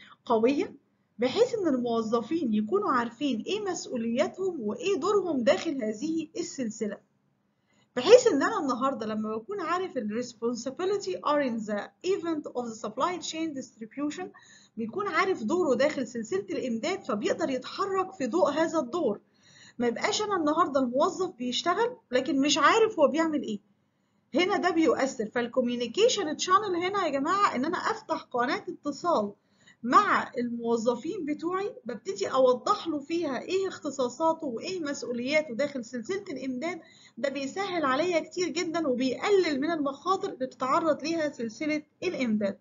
قوية بحيث ان الموظفين يكونوا عارفين ايه مسؤولياتهم وايه دورهم داخل هذه السلسلة بحيث ان انا النهارده لما بكون عارف ال responsibility are in the event of the supply chain distribution بيكون عارف دوره داخل سلسلة الإمداد فبيقدر يتحرك في ضوء هذا الدور ما يبقاش أنا النهارده الموظف بيشتغل لكن مش عارف هو بيعمل إيه هنا ده بيؤثر فالكوميونيكيشن تشانل هنا يا جماعة إن أنا أفتح قناة اتصال مع الموظفين بتوعي ببتدي اوضح له فيها ايه اختصاصاته وايه مسؤولياته داخل سلسله الامداد ده بيسهل عليا كتير جدا وبيقلل من المخاطر اللي بتتعرض ليها سلسله الامداد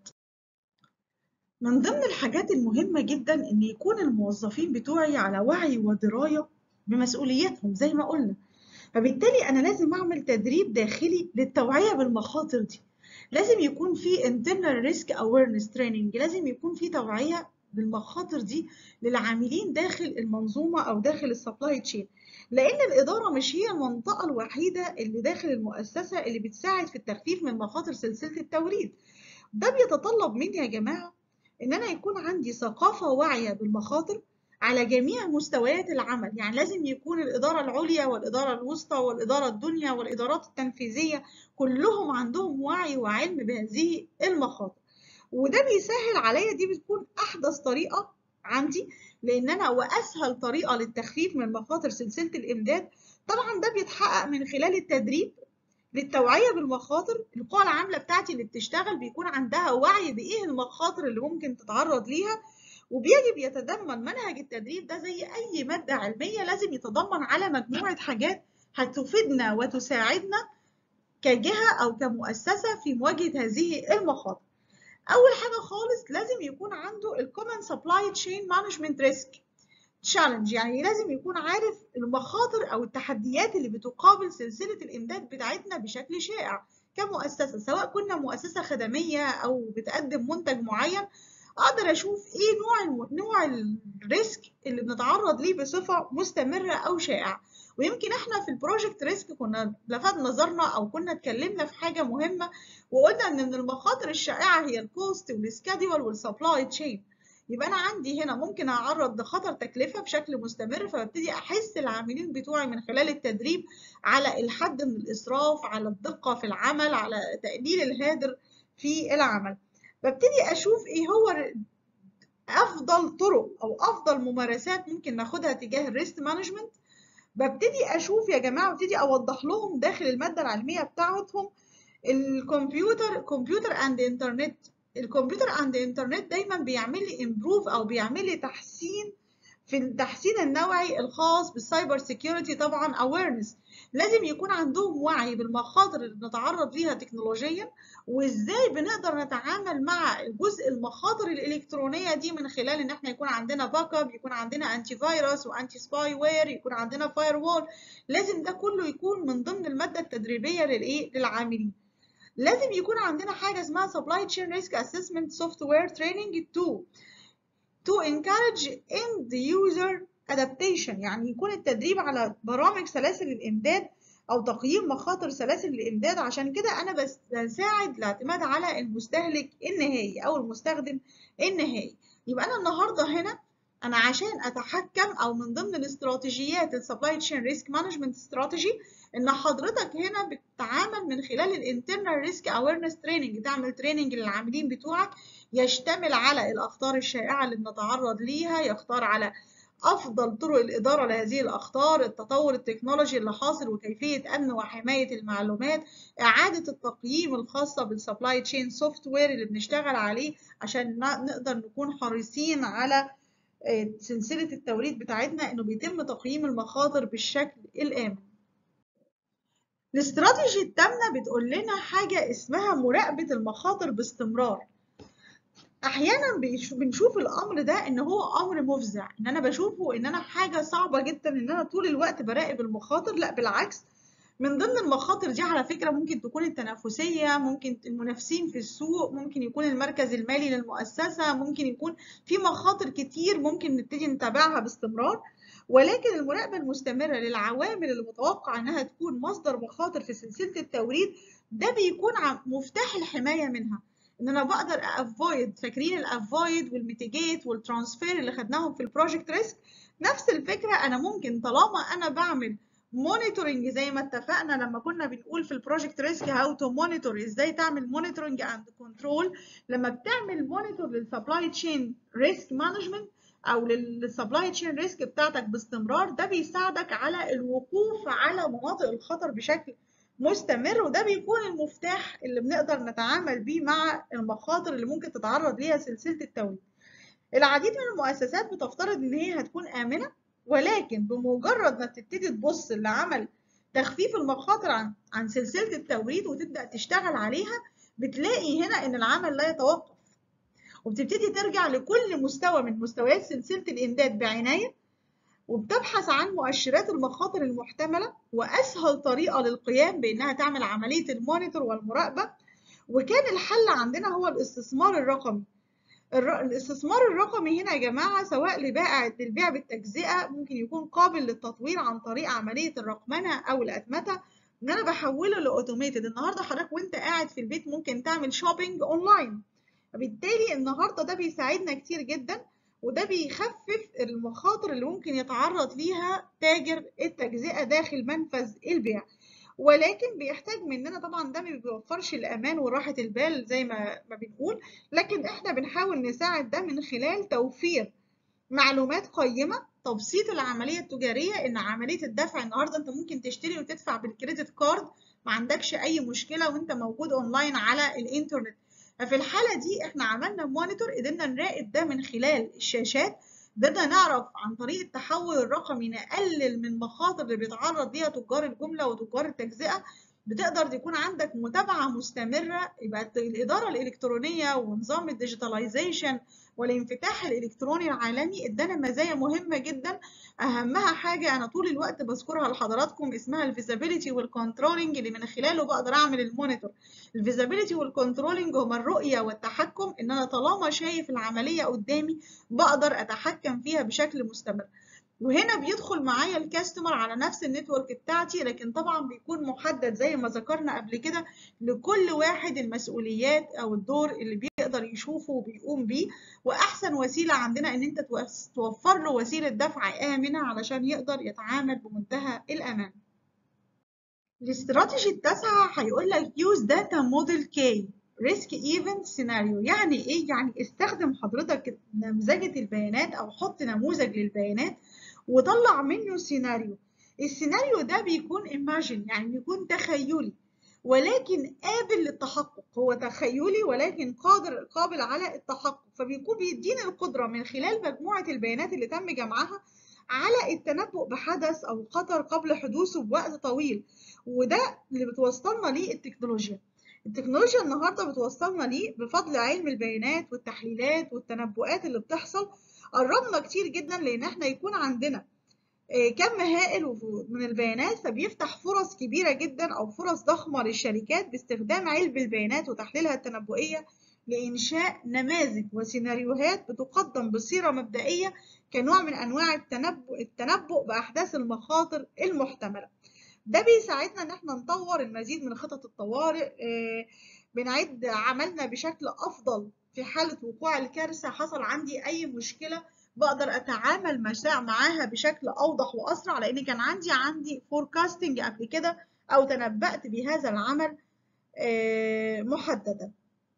من ضمن الحاجات المهمه جدا ان يكون الموظفين بتوعي على وعي ودرايه بمسؤولياتهم زي ما قلنا فبالتالي انا لازم اعمل تدريب داخلي للتوعيه بالمخاطر دي لازم يكون في internal risk awareness training لازم يكون في توعية بالمخاطر دي للعاملين داخل المنظومة أو داخل السبلاي تشين لأن الإدارة مش هي المنطقة الوحيدة اللي داخل المؤسسة اللي بتساعد في التخفيف من مخاطر سلسلة التوريد ده بيتطلب مني يا جماعة إن أنا يكون عندي ثقافة واعية بالمخاطر على جميع مستويات العمل يعني لازم يكون الإدارة العليا والإدارة الوسطى والإدارة الدنيا والإدارات التنفيذية كلهم عندهم وعي وعلم بهذه المخاطر وده بيسهل عليا دي بتكون أحدث طريقة عندي لأن أنا وأسهل طريقة للتخفيف من مخاطر سلسلة الإمداد طبعا ده بيتحقق من خلال التدريب للتوعية بالمخاطر القوى العاملة بتاعتي اللي بتشتغل بيكون عندها وعي بإيه المخاطر اللي ممكن تتعرض ليها وبيجب يتضمن منهج التدريب ده زي أي مادة علمية لازم يتضمن على مجموعة حاجات هتفيدنا وتساعدنا كجهة أو كمؤسسة في مواجهة هذه المخاطر. أول حاجة خالص لازم يكون عنده ال Common Supply Chain Management Risk Challenge يعني لازم يكون عارف المخاطر أو التحديات اللي بتقابل سلسلة الإمداد بتاعتنا بشكل شائع كمؤسسة سواء كنا مؤسسة خدمية أو بتقدم منتج معين اقدر اشوف ايه نوع نوع الريسك اللي بنتعرض ليه بصفه مستمره او شائعه ويمكن احنا في البروجكت ريسك كنا لفت نظرنا او كنا اتكلمنا في حاجه مهمه وقلنا ان من المخاطر الشائعه هي الكوست والسكادول والسبلاي تشين يبقى انا عندي هنا ممكن اعرض لخطر تكلفه بشكل مستمر فببتدي احس العاملين بتوعي من خلال التدريب على الحد من الاسراف على الدقه في العمل على تقليل الهادر في العمل ببتدي اشوف ايه هو افضل طرق او افضل ممارسات ممكن ناخدها تجاه الريست مانجمنت ببتدي اشوف يا جماعه وابتدي اوضح لهم داخل الماده العلميه بتاعتهم الكمبيوتر كمبيوتر اند انترنت الكمبيوتر اند انترنت دايما بيعمل لي امبروف او بيعمل لي تحسين في التحسين النوعي الخاص بالسايبر سيكيورتي طبعا اويرنس لازم يكون عندهم وعي بالمخاطر اللي بنتعرض ليها تكنولوجيا وازاي بنقدر نتعامل مع جزء المخاطر الالكترونيه دي من خلال ان احنا يكون عندنا باك اب يكون عندنا انتي فيروس وانتي سباي وير يكون عندنا فاير وول لازم ده كله يكون من ضمن الماده التدريبيه للايه للعاملين لازم يكون عندنا حاجه اسمها supply chain risk assessment software training to to encourage end user adaptation يعني يكون التدريب على برامج سلاسل الامداد او تقييم مخاطر سلاسل الامداد عشان كده انا بساعد الاعتماد على المستهلك النهائي او المستخدم النهائي يبقى انا النهارده هنا انا عشان اتحكم او من ضمن الاستراتيجيات السبلاي تشين ريسك مانجمنت استراتيجي ان حضرتك هنا بتتعامل من خلال الانترنال ريسك اويرنس تريننج تعمل تريننج للعاملين بتوعك يشتمل على الاخطار الشائعه اللي بنتعرض ليها يختار على افضل طرق الاداره لهذه الاخطار التطور التكنولوجي اللي حاصل وكيفيه امن وحمايه المعلومات اعاده التقييم الخاصه بالسبلاي تشين سوفت وير اللي بنشتغل عليه عشان نقدر نكون حريصين على سلسله التوريد بتاعتنا انه بيتم تقييم المخاطر بالشكل الامن الاستراتيجي التامنه بتقول لنا حاجه اسمها مراقبه المخاطر باستمرار احيانا بنشوف الامر ده ان هو امر مفزع ان انا بشوفه ان انا حاجه صعبه جدا ان انا طول الوقت براقب المخاطر لا بالعكس من ضمن المخاطر دي على فكره ممكن تكون التنافسيه ممكن المنافسين في السوق ممكن يكون المركز المالي للمؤسسه ممكن يكون في مخاطر كتير ممكن نبتدي نتابعها باستمرار ولكن المراقبه المستمره للعوامل اللي متوقع انها تكون مصدر مخاطر في سلسله التوريد ده بيكون مفتاح الحمايه منها ان انا بقدر افويد فاكرين الافويد والميتيجيت والترانسفير اللي خدناهم في البروجكت ريسك نفس الفكره انا ممكن طالما انا بعمل مونيتورنج زي ما اتفقنا لما كنا بنقول في البروجكت ريسك هاو تو مونيتور ازاي تعمل مونيتورنج اند كنترول لما بتعمل مونيتور للسبلاي تشين ريسك مانجمنت او للسبلاي تشين ريسك بتاعتك باستمرار ده بيساعدك على الوقوف على مناطق الخطر بشكل مستمر وده بيكون المفتاح اللي بنقدر نتعامل بيه مع المخاطر اللي ممكن تتعرض ليها سلسله التوريد العديد من المؤسسات بتفترض ان هي هتكون امنه ولكن بمجرد ما بتبتدي تبص لعمل تخفيف المخاطر عن عن سلسله التوريد وتبدا تشتغل عليها بتلاقي هنا ان العمل لا يتوقف وبتبتدي ترجع لكل مستوى من مستويات سلسله الامداد بعنايه وبتبحث عن مؤشرات المخاطر المحتمله واسهل طريقه للقيام بانها تعمل عمليه المونيتور والمراقبه وكان الحل عندنا هو الاستثمار الرقمي الاستثمار الرقمي هنا يا جماعة سواء لبائع للبيع بالتجزئة ممكن يكون قابل للتطوير عن طريق عملية الرقمنة أو الأتمتة إن أنا بحوله لأوتوميتد النهاردة حضرتك وأنت قاعد في البيت ممكن تعمل شوبينج أونلاين فبالتالي النهاردة ده بيساعدنا كتير جدا وده بيخفف المخاطر اللي ممكن يتعرض ليها تاجر التجزئة داخل منفذ البيع ولكن بيحتاج مننا طبعا ده ما بيوفرش الامان وراحه البال زي ما ما بنقول لكن احنا بنحاول نساعد ده من خلال توفير معلومات قيمه تبسيط العمليه التجاريه ان عمليه الدفع النهارده انت ممكن تشتري وتدفع بالكريدت كارد ما عندكش اي مشكله وانت موجود اونلاين على الانترنت ففي الحاله دي احنا عملنا مونيتور قدرنا نراقب ده من خلال الشاشات قدرنا نعرف عن طريق التحول الرقمي نقلل من مخاطر اللي بيتعرض ليها تجار الجملة وتجار التجزئة بتقدر يكون عندك متابعة مستمرة يبقى الإدارة الإلكترونية ونظام الديجيتاليزيشن والانفتاح الإلكتروني العالمي ادانا مزايا مهمة جدا أهمها حاجة أنا طول الوقت بذكرها لحضراتكم اسمها الفيزابيليتي والكنترولنج اللي من خلاله بقدر أعمل المونيتور الفيزابيليتي والكنترولنج هما الرؤية والتحكم إن أنا طالما شايف العملية قدامي بقدر أتحكم فيها بشكل مستمر وهنا بيدخل معايا الكاستمر على نفس النتورك بتاعتي لكن طبعا بيكون محدد زي ما ذكرنا قبل كده لكل واحد المسؤوليات او الدور اللي بيقدر يشوفه وبيقوم بيه واحسن وسيله عندنا ان انت توفر له وسيله دفع امنه علشان يقدر يتعامل بمنتهى الامان الاستراتيجي التاسعه هيقول لك يوز داتا موديل كي ريسك ايفنت سيناريو يعني ايه يعني استخدم حضرتك نمذجه البيانات او حط نموذج للبيانات وطلع منه سيناريو السيناريو ده بيكون imagine يعني بيكون تخيلي ولكن قابل للتحقق هو تخيلي ولكن قادر قابل على التحقق فبيكون بيدينا القدرة من خلال مجموعة البيانات اللي تم جمعها على التنبؤ بحدث أو خطر قبل حدوثه بوقت طويل وده اللي بتوصلنا ليه التكنولوجيا التكنولوجيا النهاردة بتوصلنا ليه بفضل علم البيانات والتحليلات والتنبؤات اللي بتحصل قربنا كتير جدا لان احنا يكون عندنا كم هائل من البيانات فبيفتح فرص كبيرة جدا او فرص ضخمة للشركات باستخدام علم البيانات وتحليلها التنبؤية لإنشاء نماذج وسيناريوهات بتقدم بصيغة مبدئية كنوع من أنواع التنبؤ, التنبؤ بأحداث المخاطر المحتملة ده بيساعدنا إن احنا نطور المزيد من خطط الطوارئ بنعد عملنا بشكل أفضل في حالة وقوع الكارثة حصل عندي أي مشكلة بقدر أتعامل معاها بشكل أوضح وأسرع لأن كان عندي عندي فوركاستنج قبل كده أو تنبأت بهذا العمل محددا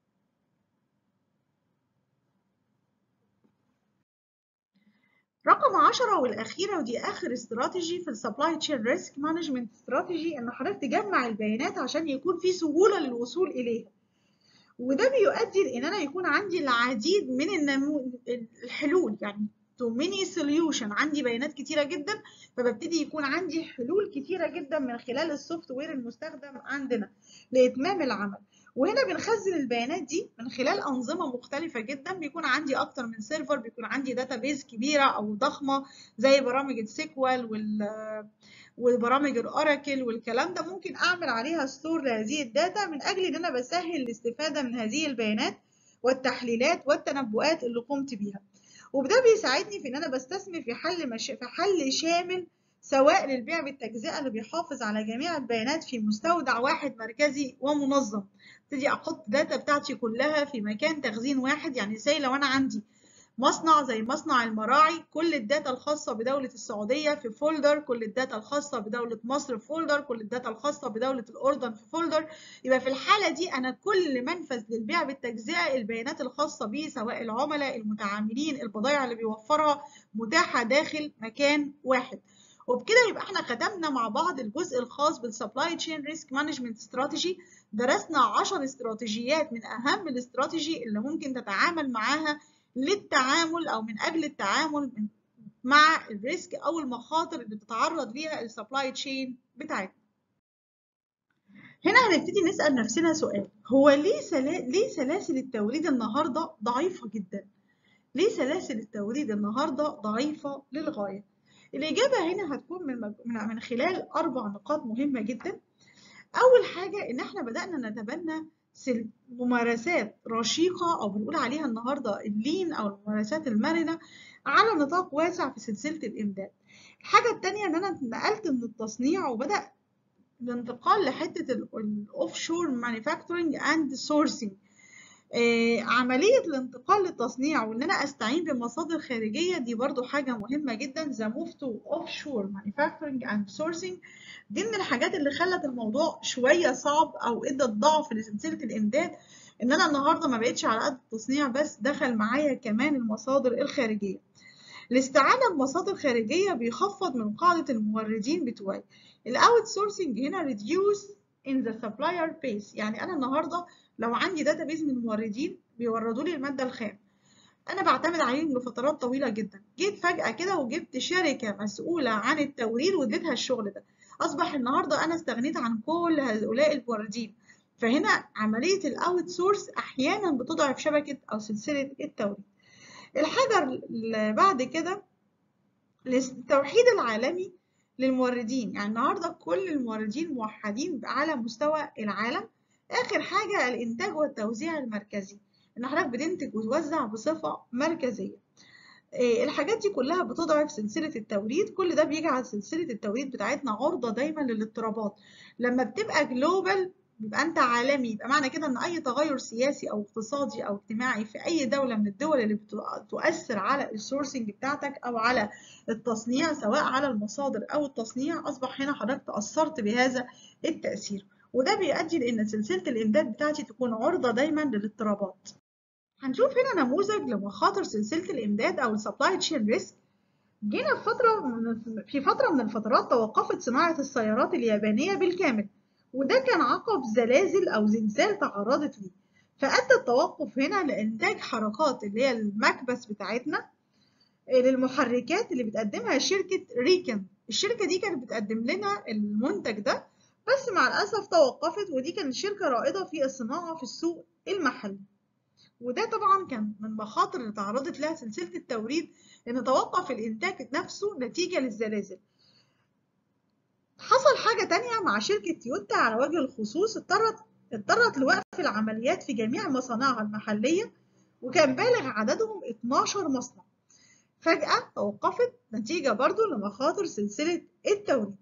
رقم عشرة والأخيرة ودي آخر استراتيجي في السبلاي تشين ريسك مانجمنت استراتيجي إن حضرتك تجمع البيانات عشان يكون في سهولة للوصول إليها وده بيؤدي لان انا يكون عندي العديد من النمو... الحلول يعني تو ميني سوليوشن عندي بيانات كتيره جدا فببتدي يكون عندي حلول كتيره جدا من خلال السوفت وير المستخدم عندنا لاتمام العمل وهنا بنخزن البيانات دي من خلال انظمه مختلفه جدا بيكون عندي اكتر من سيرفر بيكون عندي داتابيز كبيره او ضخمه زي برامج السيكوال وال وبرامج الاوراكل والكلام ده ممكن اعمل عليها ستور لهذه الداتا من اجل ان انا بسهل الاستفاده من هذه البيانات والتحليلات والتنبؤات اللي قمت بيها وده بيساعدني في ان انا بستثمر في حل مش... في حل شامل سواء للبيع بالتجزئه اللي بيحافظ على جميع البيانات في مستودع واحد مركزي ومنظم ابتدي احط داتا بتاعتي كلها في مكان تخزين واحد يعني زي لو انا عندي مصنع زي مصنع المراعي كل الداتا الخاصة بدولة السعودية في فولدر كل الداتا الخاصة بدولة مصر في فولدر كل الداتا الخاصة بدولة الأردن في فولدر يبقى في الحالة دي أنا كل منفذ للبيع بالتجزئة البيانات الخاصة بيه سواء العملاء المتعاملين البضائع اللي بيوفرها متاحة داخل مكان واحد وبكده يبقى احنا ختمنا مع بعض الجزء الخاص بالسبلاي تشين ريسك مانجمنت استراتيجي درسنا 10 استراتيجيات من اهم الاستراتيجي اللي ممكن تتعامل معاها للتعامل او من اجل التعامل مع الريسك او المخاطر اللي بتتعرض ليها السبلاي تشين بتاعتنا هنا هنبتدي نسال نفسنا سؤال هو ليه سلا... ليه سلاسل التوريد النهارده ضعيفه جدا ليه سلاسل التوريد النهارده ضعيفه للغايه الإجابة هنا هتكون من, من خلال أربع نقاط مهمة جدا أول حاجة إن إحنا بدأنا نتبنى ممارسات رشيقة أو بنقول عليها النهاردة اللين أو الممارسات المرنة على نطاق واسع في سلسلة الإمداد الحاجة التانية إن أنا نقلت من التصنيع وبدأ الانتقال لحتة الأوف شور مانيفاكتورنج أند سورسنج آه عملية الانتقال للتصنيع وإن أنا أستعين بمصادر خارجية دي برضو حاجة مهمة جدا the move to offshore manufacturing and sourcing دي من الحاجات اللي خلت الموضوع شوية صعب أو إدت ضعف لسلسلة الإمداد إن أنا النهاردة ما بقتش على قد التصنيع بس دخل معايا كمان المصادر الخارجية الاستعانة بمصادر خارجية بيخفض من قاعدة الموردين بتوعي الاوت سورسنج هنا reduce in the supplier base يعني أنا النهاردة لو عندي داتابيز من الموردين بيوردوا لي الماده الخام انا بعتمد عليهم لفترات طويله جدا جيت فجاه كده وجبت شركه مسؤوله عن التوريد واديتها الشغل ده اصبح النهارده انا استغنيت عن كل هؤلاء الموردين فهنا عمليه الاوت سورس احيانا بتضعف شبكه او سلسله التوريد الحاجه اللي بعد كده التوحيد العالمي للموردين يعني النهارده كل الموردين موحدين على مستوى العالم آخر حاجة الإنتاج والتوزيع المركزي إن حضرتك بتنتج وتوزع بصفة مركزية الحاجات دي كلها بتضعف سلسلة التوريد كل ده بيجعل سلسلة التوريد بتاعتنا عرضة دايما للاضطرابات لما بتبقى جلوبال يبقى انت عالمي يبقى معنى كده ان اي تغير سياسي او اقتصادي او اجتماعي في اي دولة من الدول اللي بتؤثر على السورسنج بتاعتك او على التصنيع سواء على المصادر او التصنيع اصبح هنا حضرتك تأثرت بهذا التأثير وده بيؤدي لان سلسله الامداد بتاعتي تكون عرضه دايما للاضطرابات هنشوف هنا نموذج لمخاطر سلسله الامداد او السبلاي تشين ريسك جينا في فتره من في فتره من الفترات توقفت صناعه السيارات اليابانيه بالكامل وده كان عقب زلازل او زلزال تعرضت ليه فادى التوقف هنا لانتاج حركات اللي هي المكبس بتاعتنا للمحركات اللي بتقدمها شركه ريكن الشركه دي كانت بتقدم لنا المنتج ده بس مع الأسف توقفت ودي كانت شركة رائدة في الصناعة في السوق المحلي وده طبعا كان من المخاطر اللي تعرضت لها سلسلة التوريد إن توقف الإنتاج نفسه نتيجة للزلازل حصل حاجة تانية مع شركة تويوتا على وجه الخصوص اضطرت اضطرت لوقف العمليات في جميع مصانعها المحلية وكان بالغ عددهم 12 مصنع فجأة توقفت نتيجة برضو لمخاطر سلسلة التوريد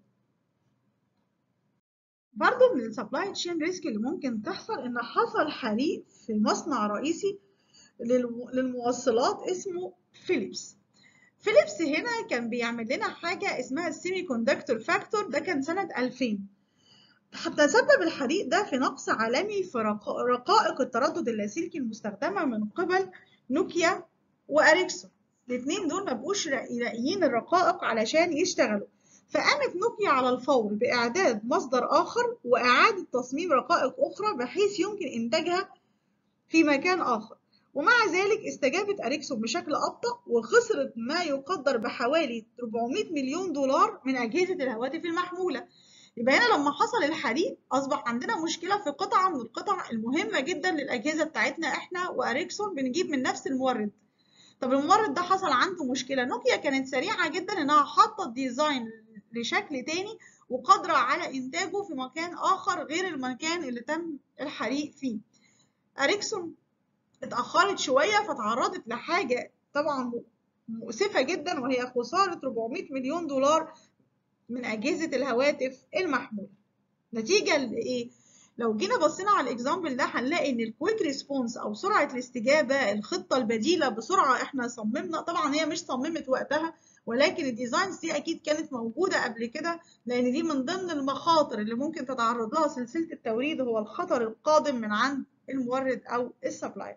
برضو من السبلاي تشين ريسك اللي ممكن تحصل ان حصل حريق في مصنع رئيسي للموصلات اسمه فيليبس فيليبس هنا كان بيعمل لنا حاجة اسمها السيمي كوندكتور فاكتور ده كان سنة 2000 تسبب الحريق ده في نقص عالمي في رقائق التردد اللاسلكي المستخدمة من قبل نوكيا وأريكسون الاتنين دول مبقوش لاقيين الرقائق علشان يشتغلوا فقامت نوكيا على الفور بإعداد مصدر آخر وإعادة تصميم رقائق أخرى بحيث يمكن إنتاجها في مكان آخر ومع ذلك استجابت أريكسون بشكل أبطأ وخسرت ما يقدر بحوالي 400 مليون دولار من أجهزة الهواتف المحمولة يبقى هنا لما حصل الحريق أصبح عندنا مشكلة في قطعة من القطع المهمة جدا للأجهزة بتاعتنا إحنا وأريكسون بنجيب من نفس المورد طب المورد ده حصل عنده مشكلة نوكيا كانت سريعة جدا إنها حاطة الديزاين لشكل تاني وقادرة على إنتاجه في مكان آخر غير المكان اللي تم الحريق فيه أريكسون اتأخرت شوية فتعرضت لحاجة طبعا مؤسفة جدا وهي خسارة 400 مليون دولار من أجهزة الهواتف المحمولة نتيجة لإيه؟ لو جينا بصينا على الاكزامبل ده هنلاقي ان الكويك ريسبونس او سرعه الاستجابه الخطه البديله بسرعه احنا صممنا طبعا هي مش صممت وقتها ولكن الديزاينز دي اكيد كانت موجوده قبل كده لان دي من ضمن المخاطر اللي ممكن تتعرض لها سلسله التوريد هو الخطر القادم من عند المورد او السبلاير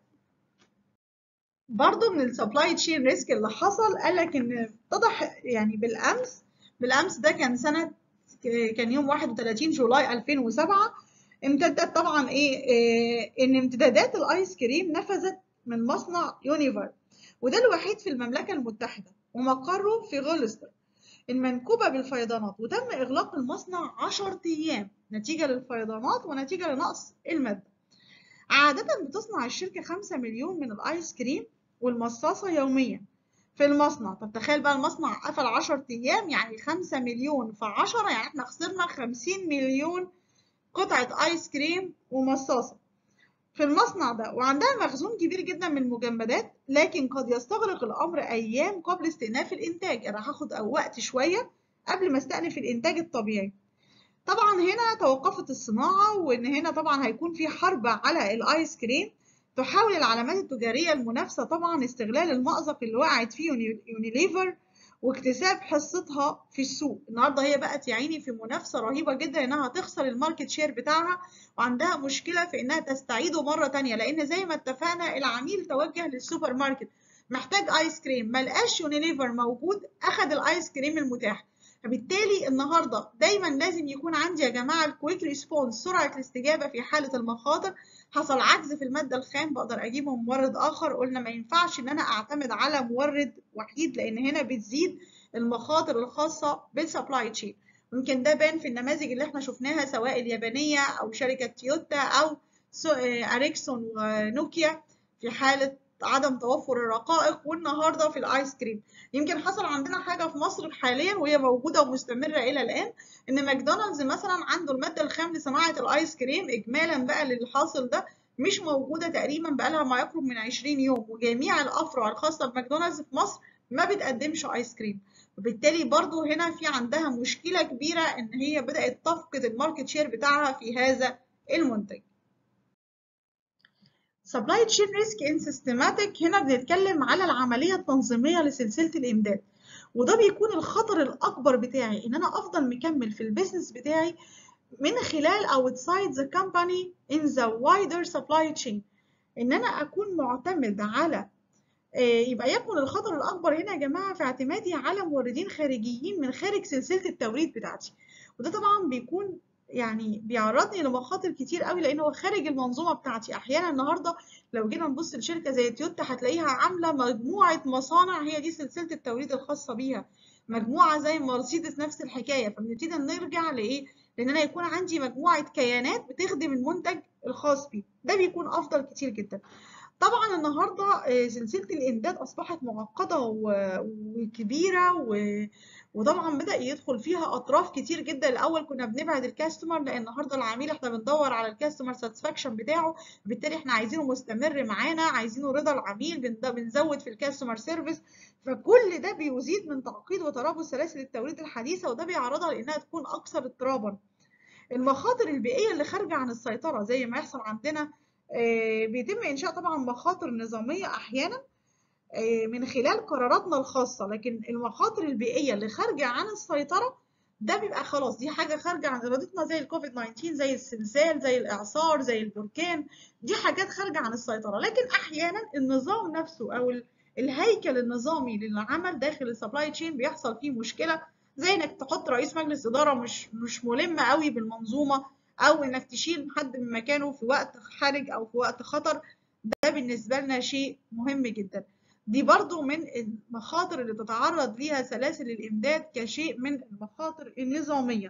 برضه من السبلاي تشين ريسك اللي حصل قال لك ان اتضح يعني بالامس بالامس ده كان سنه كان يوم 31 جولاي 2007 امتدت طبعا ايه, إيه ان امتدادات الايس كريم نفذت من مصنع يونيفر وده الوحيد في المملكه المتحده ومقره في غولستر المنكوبه بالفيضانات وتم اغلاق المصنع 10 ايام نتيجه للفيضانات ونتيجه لنقص الماده عاده بتصنع الشركه 5 مليون من الايس كريم والمصاصه يوميا في المصنع طب تخيل بقى المصنع قفل 10 ايام يعني 5 مليون في 10 يعني احنا خسرنا 50 مليون قطعة ايس كريم ومصاصة في المصنع ده وعندها مخزون كبير جدا من المجمدات لكن قد يستغرق الامر ايام قبل استئناف الانتاج انا هاخد وقت شوية قبل ما استأنف الانتاج الطبيعي طبعا هنا توقفت الصناعة وان هنا طبعا هيكون في حرب على الايس كريم تحاول العلامات التجارية المنافسة طبعا استغلال المأزق اللي وقعت فيه يونيليفر واكتساب حصتها في السوق النهارده هي بقت يا عيني في منافسة رهيبة جدا انها تخسر الماركت شير بتاعها وعندها مشكلة في انها تستعيده مرة تانية لان زي ما اتفقنا العميل توجه للسوبر ماركت محتاج ايس كريم ملقاش يونيليفر موجود اخد الايس كريم المتاح فبالتالي النهارده دايما لازم يكون عندي يا جماعه الكويك ريسبونس سرعه الاستجابه في حاله المخاطر حصل عجز في الماده الخام بقدر اجيبه من مورد اخر قلنا ما ينفعش ان انا اعتمد على مورد وحيد لان هنا بتزيد المخاطر الخاصه بالسبلاي تشين ممكن ده بان في النماذج اللي احنا شفناها سواء اليابانيه او شركه تويوتا او اريكسون ونوكيا في حاله عدم توفر الرقائق والنهارده في الايس كريم يمكن حصل عندنا حاجه في مصر حاليا وهي موجوده ومستمره الى الان ان ماكدونالدز مثلا عنده الماده الخام لصناعه الايس كريم اجمالا بقى للحاصل ده مش موجوده تقريبا بقى لها ما يقرب من 20 يوم وجميع الافرع الخاصه بماكدونالدز في مصر ما بتقدمش ايس كريم وبالتالي برضو هنا في عندها مشكله كبيره ان هي بدات تفقد الماركت شير بتاعها في هذا المنتج supply chain risk in systematic هنا بنتكلم على العملية التنظيمية لسلسلة الإمداد وده بيكون الخطر الأكبر بتاعي إن أنا أفضل مكمل في البيزنس بتاعي من خلال outside the company in the wider supply chain إن أنا أكون معتمد على يبقى يكون الخطر الأكبر هنا يا جماعة في اعتمادي على موردين خارجيين من خارج سلسلة التوريد بتاعتي وده طبعا بيكون يعني بيعرضني لمخاطر كتير قوي لان هو خارج المنظومه بتاعتي احيانا النهارده لو جينا نبص لشركه زي تويوتا هتلاقيها عامله مجموعه مصانع هي دي سلسله التوريد الخاصه بيها مجموعه زي مرسيدس نفس الحكايه فبنبتدي نرجع لايه لان انا يكون عندي مجموعه كيانات بتخدم المنتج الخاص بي ده بيكون افضل كتير جدا طبعا النهارده سلسله الامداد اصبحت معقده وكبيره و... وطبعا بدا يدخل فيها اطراف كتير جدا الاول كنا بنبعد الكاستمر لان النهارده العميل احنا بندور على الكاستمر ساتسفاكشن بتاعه بالتالي احنا عايزينه مستمر معانا عايزينه رضا العميل بنزود في الكاستمر سيرفيس فكل ده بيزيد من تعقيد وترابط سلاسل التوريد الحديثه وده بيعرضها لانها تكون اكثر اضطرابا المخاطر البيئيه اللي خارجه عن السيطره زي ما يحصل عندنا بيتم انشاء طبعا مخاطر نظاميه احيانا من خلال قراراتنا الخاصة لكن المخاطر البيئية اللي خارجة عن السيطرة ده بيبقى خلاص دي حاجة خارجة عن إرادتنا زي الكوفيد 19 زي الزلزال زي الإعصار زي البركان دي حاجات خارجة عن السيطرة لكن أحيانا النظام نفسه أو الهيكل النظامي للعمل داخل السبلاي تشين بيحصل فيه مشكلة زي إنك تحط رئيس مجلس إدارة مش مش ملم قوي بالمنظومة أو إنك تشيل حد من مكانه في وقت حرج أو في وقت خطر ده بالنسبة لنا شيء مهم جدا. دي برضو من المخاطر اللي تتعرض ليها سلاسل الإمداد كشيء من المخاطر النظامية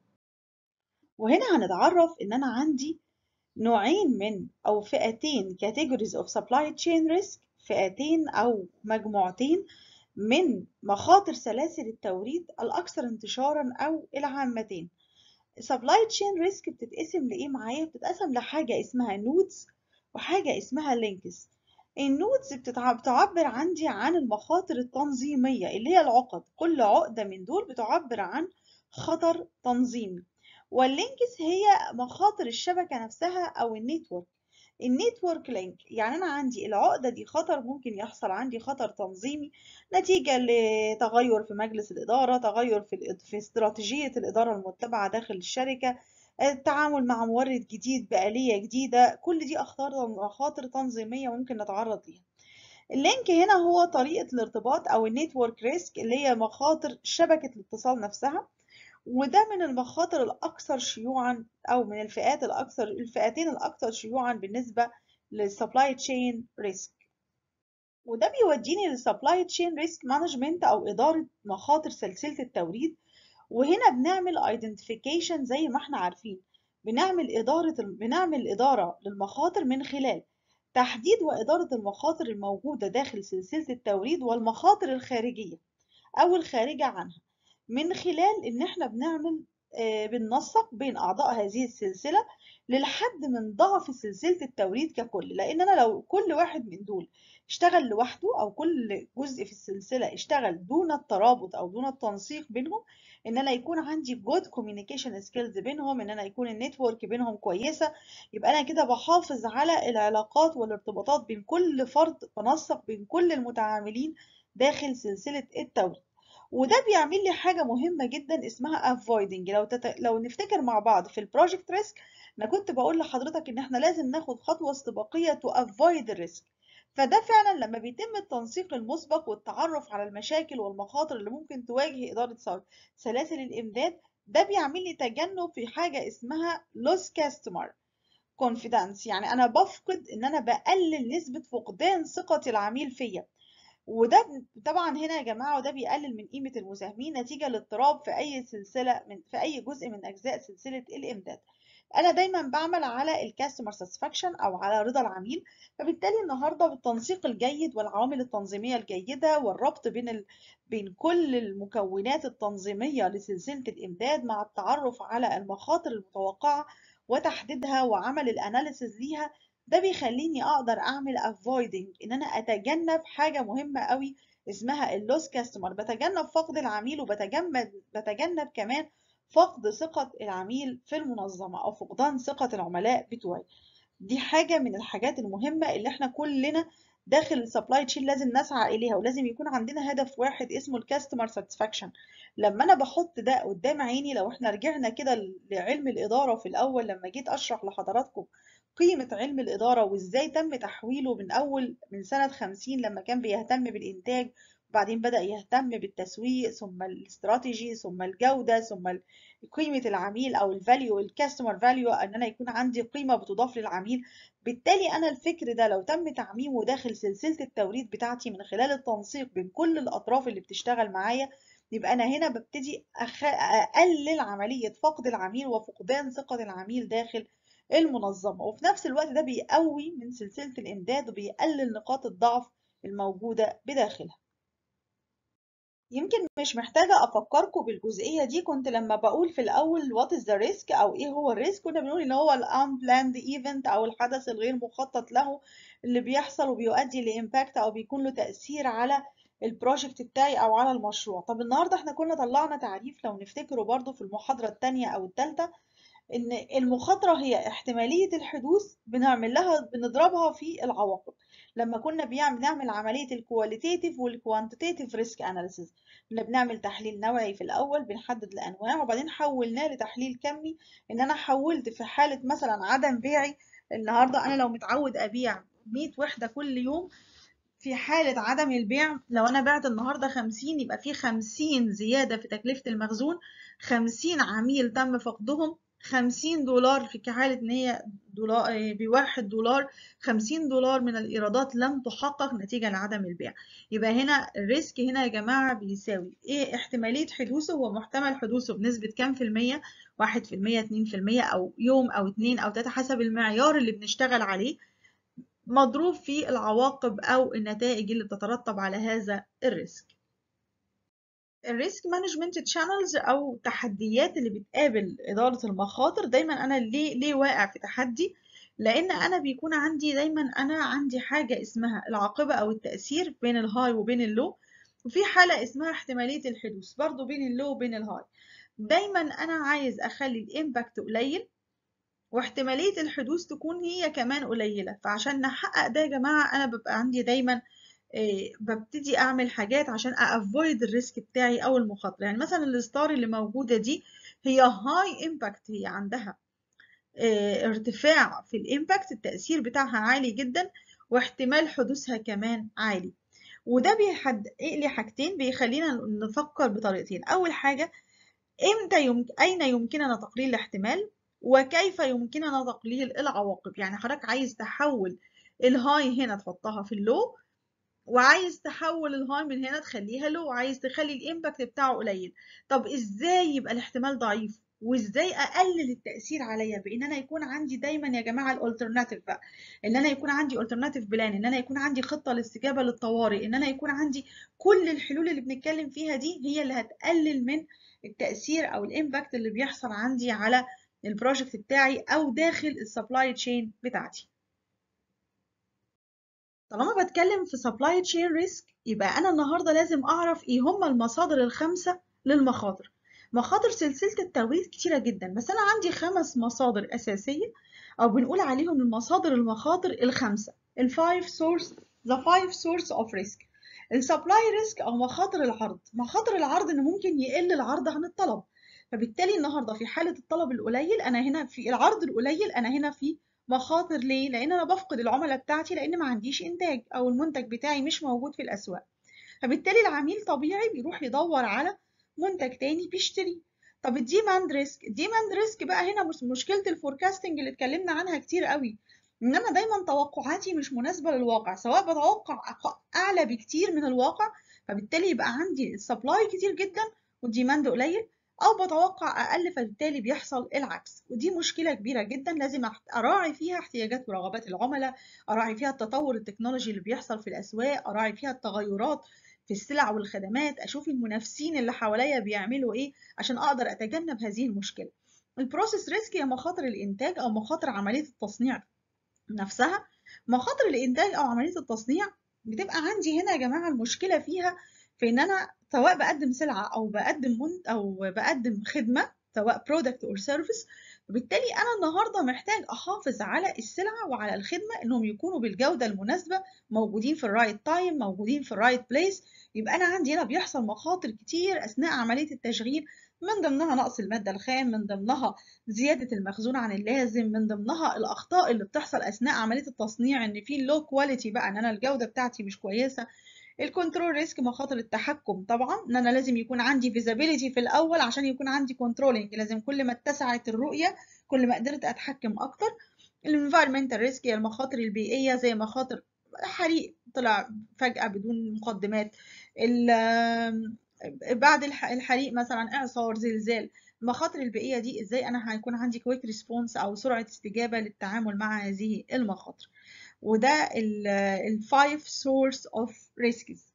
وهنا هنتعرف إن أنا عندي نوعين من أو فئتين categories of supply chain risk فئتين أو مجموعتين من مخاطر سلاسل التوريد الأكثر انتشارا أو العامتين supply chain risk بتتقسم لإيه معايا؟ بتتقسم لحاجة اسمها nodes وحاجة اسمها links النودز بتعبر عندي عن المخاطر التنظيمية اللي هي العقد كل عقدة من دول بتعبر عن خطر تنظيمي واللينكس هي مخاطر الشبكة نفسها أو النيتورك النيتورك لينك يعني أنا عندي العقدة دي خطر ممكن يحصل عندي خطر تنظيمي نتيجة لتغير في مجلس الإدارة تغير في, في استراتيجية الإدارة المتبعة داخل الشركة التعامل مع مورد جديد بآلية جديدة كل دي أخطار مخاطر تنظيمية ممكن نتعرض ليها اللينك هنا هو طريقة الارتباط أو النيتورك ريسك اللي هي مخاطر شبكة الاتصال نفسها وده من المخاطر الأكثر شيوعا أو من الفئات الأكثر الفئتين الأكثر شيوعا بالنسبة للسبلاي تشين ريسك وده بيوديني للسبلاي تشين ريسك مانجمنت أو إدارة مخاطر سلسلة التوريد وهنا بنعمل identification زي ما احنا عارفين بنعمل إدارة بنعمل إدارة للمخاطر من خلال تحديد وإدارة المخاطر الموجودة داخل سلسلة التوريد والمخاطر الخارجية أو الخارجة عنها من خلال إن إحنا بنعمل آه بننسق بين أعضاء هذه السلسلة للحد من ضعف سلسلة التوريد ككل لأن أنا لو كل واحد من دول اشتغل لوحده أو كل جزء في السلسلة اشتغل دون الترابط أو دون التنسيق بينهم ان انا يكون عندي جود كوميونيكيشن سكيلز بينهم ان انا يكون النتورك بينهم كويسه يبقى انا كده بحافظ على العلاقات والارتباطات بين كل فرد بنسق بين كل المتعاملين داخل سلسله التوريد وده بيعمل لي حاجه مهمه جدا اسمها avoiding لو تت... لو نفتكر مع بعض في البروجكت ريسك انا كنت بقول لحضرتك ان احنا لازم ناخد خطوه استباقيه to avoid الريسك فده فعلا لما بيتم التنسيق المسبق والتعرف على المشاكل والمخاطر اللي ممكن تواجه إدارة سلاسل الإمداد ده بيعمل لي تجنب في حاجة اسمها loss customer confidence يعني أنا بفقد إن أنا بقلل نسبة فقدان ثقة العميل فيا وده طبعا هنا يا جماعة وده بيقلل من قيمة المساهمين نتيجة لاضطراب في أي سلسلة من في أي جزء من أجزاء سلسلة الإمداد انا دايما بعمل على الكاستمر ساتسفاكشن او على رضا العميل فبالتالي النهارده بالتنسيق الجيد والعوامل التنظيميه الجيده والربط بين ال... بين كل المكونات التنظيميه لسلسله الامداد مع التعرف على المخاطر المتوقعه وتحديدها وعمل الاناليسز ليها ده بيخليني اقدر اعمل avoiding ان انا اتجنب حاجه مهمه قوي اسمها اللوس كاستمر بتجنب فقد العميل وبتجنب بتجنب كمان فقد ثقة العميل في المنظمة أو فقدان ثقة العملاء بتوعي دي حاجة من الحاجات المهمة اللي احنا كلنا داخل السبلاي تشين لازم نسعى إليها ولازم يكون عندنا هدف واحد اسمه الكاستمر ساتسفاكشن لما أنا بحط ده قدام عيني لو احنا رجعنا كده لعلم الإدارة في الأول لما جيت أشرح لحضراتكم قيمة علم الإدارة وإزاي تم تحويله من أول من سنة 50 لما كان بيهتم بالإنتاج وبعدين بدأ يهتم بالتسويق ثم الاستراتيجي ثم الجودة ثم قيمة العميل أو الفاليو الكاستمر فاليو إن أنا يكون عندي قيمة بتضاف للعميل بالتالي أنا الفكر ده لو تم تعميمه داخل سلسلة التوريد بتاعتي من خلال التنسيق بين كل الأطراف اللي بتشتغل معايا يبقى أنا هنا ببتدي أخ... أقلل عملية فقد العميل وفقدان ثقة العميل داخل المنظمة وفي نفس الوقت ده بيقوي من سلسلة الإمداد وبيقلل نقاط الضعف الموجودة بداخلها يمكن مش محتاجة أفكركم بالجزئية دي كنت لما بقول في الأول what is the risk أو إيه هو الريسك كنا بنقول إن هو ال unplanned event أو الحدث الغير مخطط له اللي بيحصل وبيؤدي لإمباكت أو بيكون له تأثير على البروجكت بتاعي أو على المشروع طب النهاردة إحنا كنا طلعنا تعريف لو نفتكره برضو في المحاضرة التانية أو التالتة إن المخاطرة هي احتمالية الحدوث بنعمل لها بنضربها في العواقب لما كنا بنعمل عملية الكواليتيتيف والكوانتيتيف ريسك اناليسيز كنا بنعمل تحليل نوعي في الأول بنحدد الأنواع وبعدين حولناه لتحليل كمي إن أنا حولت في حالة مثلا عدم بيعي النهاردة أنا لو متعود أبيع 100 وحدة كل يوم في حالة عدم البيع لو أنا بعت النهاردة 50 يبقى في 50 زيادة في تكلفة المخزون 50 عميل تم فقدهم خمسين دولار في حالة إن هي دولار بواحد دولار خمسين دولار من الإيرادات لم تحقق نتيجة لعدم البيع يبقى هنا الريسك هنا يا جماعة بيساوي إيه احتمالية حدوثه هو محتمل حدوثه بنسبة كام في المية واحد في المية اتنين في المية أو يوم أو اتنين أو تلاتة حسب المعيار اللي بنشتغل عليه مضروب في العواقب أو النتائج اللي بتترتب على هذا الريسك الريسك مانجمنت تشانلز او تحديات اللي بتقابل اداره المخاطر دايما انا ليه ليه واقع في تحدي لان انا بيكون عندي دايما انا عندي حاجه اسمها العاقبه او التاثير بين الهاي وبين اللو وفي حاله اسمها احتماليه الحدوث برضو بين اللو وبين الهاي دايما انا عايز اخلي الامباكت قليل واحتمالية الحدوث تكون هي كمان قليلة فعشان نحقق ده يا جماعة أنا ببقى عندي دايما إيه ببتدي أعمل حاجات عشان أفويد الريسك بتاعي أو المخاطرة يعني مثلا الستار اللي موجودة دي هي هاي امباكت هي عندها إيه ارتفاع في الامباكت التأثير بتاعها عالي جدا واحتمال حدوثها كمان عالي وده بيحقق لي حاجتين بيخلينا نفكر بطريقتين أول حاجة إمتى يمكن أين يمكننا تقليل الاحتمال وكيف يمكننا تقليل العواقب يعني حضرتك عايز تحول الهاي هنا تحطها في اللو وعايز تحول الهاي من هنا تخليها لو وعايز تخلي الامباكت بتاعه قليل طب ازاي يبقى الاحتمال ضعيف وازاي اقلل التاثير عليا بان انا يكون عندي دايما يا جماعه الالترناتيف بقى ان انا يكون عندي الترناتيف بلان ان انا يكون عندي خطه للاستجابه للطوارئ ان انا يكون عندي كل الحلول اللي بنتكلم فيها دي هي اللي هتقلل من التاثير او الامباكت اللي بيحصل عندي على البروجكت بتاعي او داخل السبلاي تشين بتاعتي طالما بتكلم في سبلاي تشين ريسك يبقى انا النهارده لازم اعرف ايه هما المصادر الخمسه للمخاطر مخاطر سلسله التوريد كتيره جدا بس انا عندي خمس مصادر اساسيه او بنقول عليهم المصادر المخاطر الخمسه الفايف سورس ذا فايف سورس اوف ريسك السبلاي ريسك او مخاطر العرض مخاطر العرض ان ممكن يقل العرض عن الطلب فبالتالي النهارده في حاله الطلب القليل انا هنا في العرض القليل انا هنا في مخاطر ليه لان انا بفقد العملاء بتاعتي لان ما عنديش انتاج او المنتج بتاعي مش موجود في الاسواق فبالتالي العميل طبيعي بيروح يدور على منتج تاني بيشتري طب الديماند ريسك الديماند ريسك بقى هنا مشكله الفوركاستنج اللي اتكلمنا عنها كتير قوي ان انا دايما توقعاتي مش مناسبه للواقع سواء بتوقع اعلى بكتير من الواقع فبالتالي يبقى عندي السبلاي كتير جدا والديماند قليل او بتوقع اقل فبالتالي بيحصل العكس ودي مشكله كبيره جدا لازم اراعي فيها احتياجات ورغبات العملاء اراعي فيها التطور التكنولوجي اللي بيحصل في الاسواق اراعي فيها التغيرات في السلع والخدمات اشوف المنافسين اللي حواليا بيعملوا ايه عشان اقدر اتجنب هذه المشكله البروسيس ريسك هي مخاطر الانتاج او مخاطر عمليه التصنيع نفسها مخاطر الانتاج او عمليه التصنيع بتبقى عندي هنا يا جماعه المشكله فيها في ان انا سواء بقدم سلعه او بقدم منت او بقدم خدمه سواء برودكت او سيرفيس وبالتالي انا النهارده محتاج احافظ على السلعه وعلى الخدمه انهم يكونوا بالجوده المناسبه موجودين في الرايت تايم موجودين في الرايت بليس يبقى انا عندي هنا بيحصل مخاطر كتير اثناء عمليه التشغيل من ضمنها نقص الماده الخام من ضمنها زياده المخزون عن اللازم من ضمنها الاخطاء اللي بتحصل اثناء عمليه التصنيع ان في لو كواليتي بقى ان انا الجوده بتاعتي مش كويسه الكنترول ريسك مخاطر التحكم طبعا ان انا لازم يكون عندي فيزابيليتي في الاول عشان يكون عندي كنترولنج لازم كل ما اتسعت الرؤيه كل ما قدرت اتحكم اكتر الانفايرمنتال ريسك هي المخاطر البيئيه زي مخاطر حريق طلع فجاه بدون مقدمات بعد الحريق مثلا اعصار زلزال المخاطر البيئيه دي ازاي انا هيكون عندي كويك ريسبونس او سرعه استجابه للتعامل مع هذه المخاطر وده الفايف سورس اوف ريسكس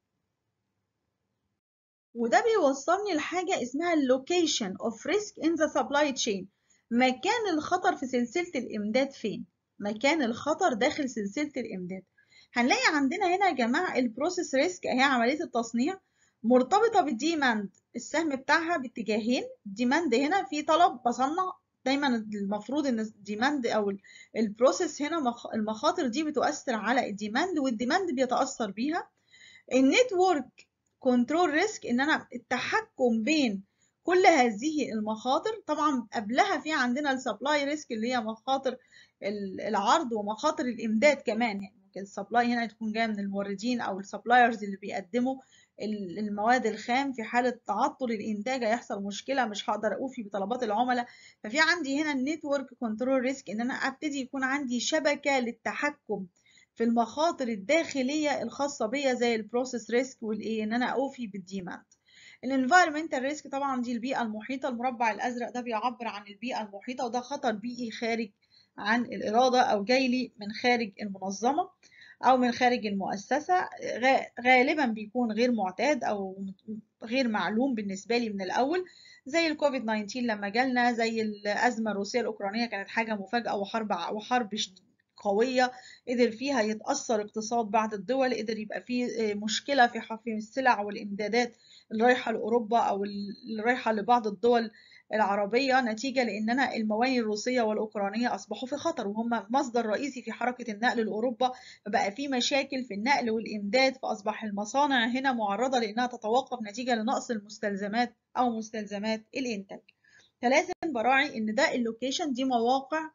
وده بيوصلني لحاجة اسمها اللوكيشن اوف ريسك ان ذا سبلاي تشين مكان الخطر في سلسلة الإمداد فين مكان الخطر داخل سلسلة الإمداد هنلاقي عندنا هنا يا جماعة البروسيس ريسك هي عملية التصنيع مرتبطة بالديماند السهم بتاعها باتجاهين الديماند هنا في طلب بصنع دايما المفروض ان الديماند او البروسيس هنا المخاطر دي بتؤثر على الديماند والديماند بيتاثر بيها النتورك كنترول ريسك ان انا التحكم بين كل هذه المخاطر طبعا قبلها في عندنا السبلاي ريسك اللي هي مخاطر العرض ومخاطر الامداد كمان يعني ممكن السبلاي هنا تكون جايه من الموردين او السبلايرز اللي بيقدموا المواد الخام في حالة تعطل الإنتاج هيحصل مشكلة مش هقدر أوفي بطلبات العملاء ففي عندي هنا النتورك كنترول ريسك إن أنا أبتدي يكون عندي شبكة للتحكم في المخاطر الداخلية الخاصة بيا زي البروسيس ريسك والإيه إن أنا أوفي بالديماند الانفايرمنتال ريسك طبعا دي البيئة المحيطة المربع الأزرق ده بيعبر عن البيئة المحيطة وده خطر بيئي خارج عن الإرادة أو جاي لي من خارج المنظمة أو من خارج المؤسسة غالبا بيكون غير معتاد أو غير معلوم بالنسبة لي من الأول زي الكوفيد 19 لما جالنا زي الأزمة الروسية الأوكرانية كانت حاجة مفاجأة وحرب وحرب قوية قدر فيها يتأثر اقتصاد بعض الدول قدر يبقى فيه مشكلة في في السلع والإمدادات اللي رايحة لأوروبا أو اللي رايحة لبعض الدول العربية نتيجة لأننا الموانئ الروسية والأوكرانية أصبحوا في خطر وهم مصدر رئيسي في حركة النقل لأوروبا فبقى في مشاكل في النقل والإمداد فأصبح المصانع هنا معرضة لأنها تتوقف نتيجة لنقص المستلزمات أو مستلزمات الإنتاج فلازم براعي إن ده اللوكيشن دي مواقع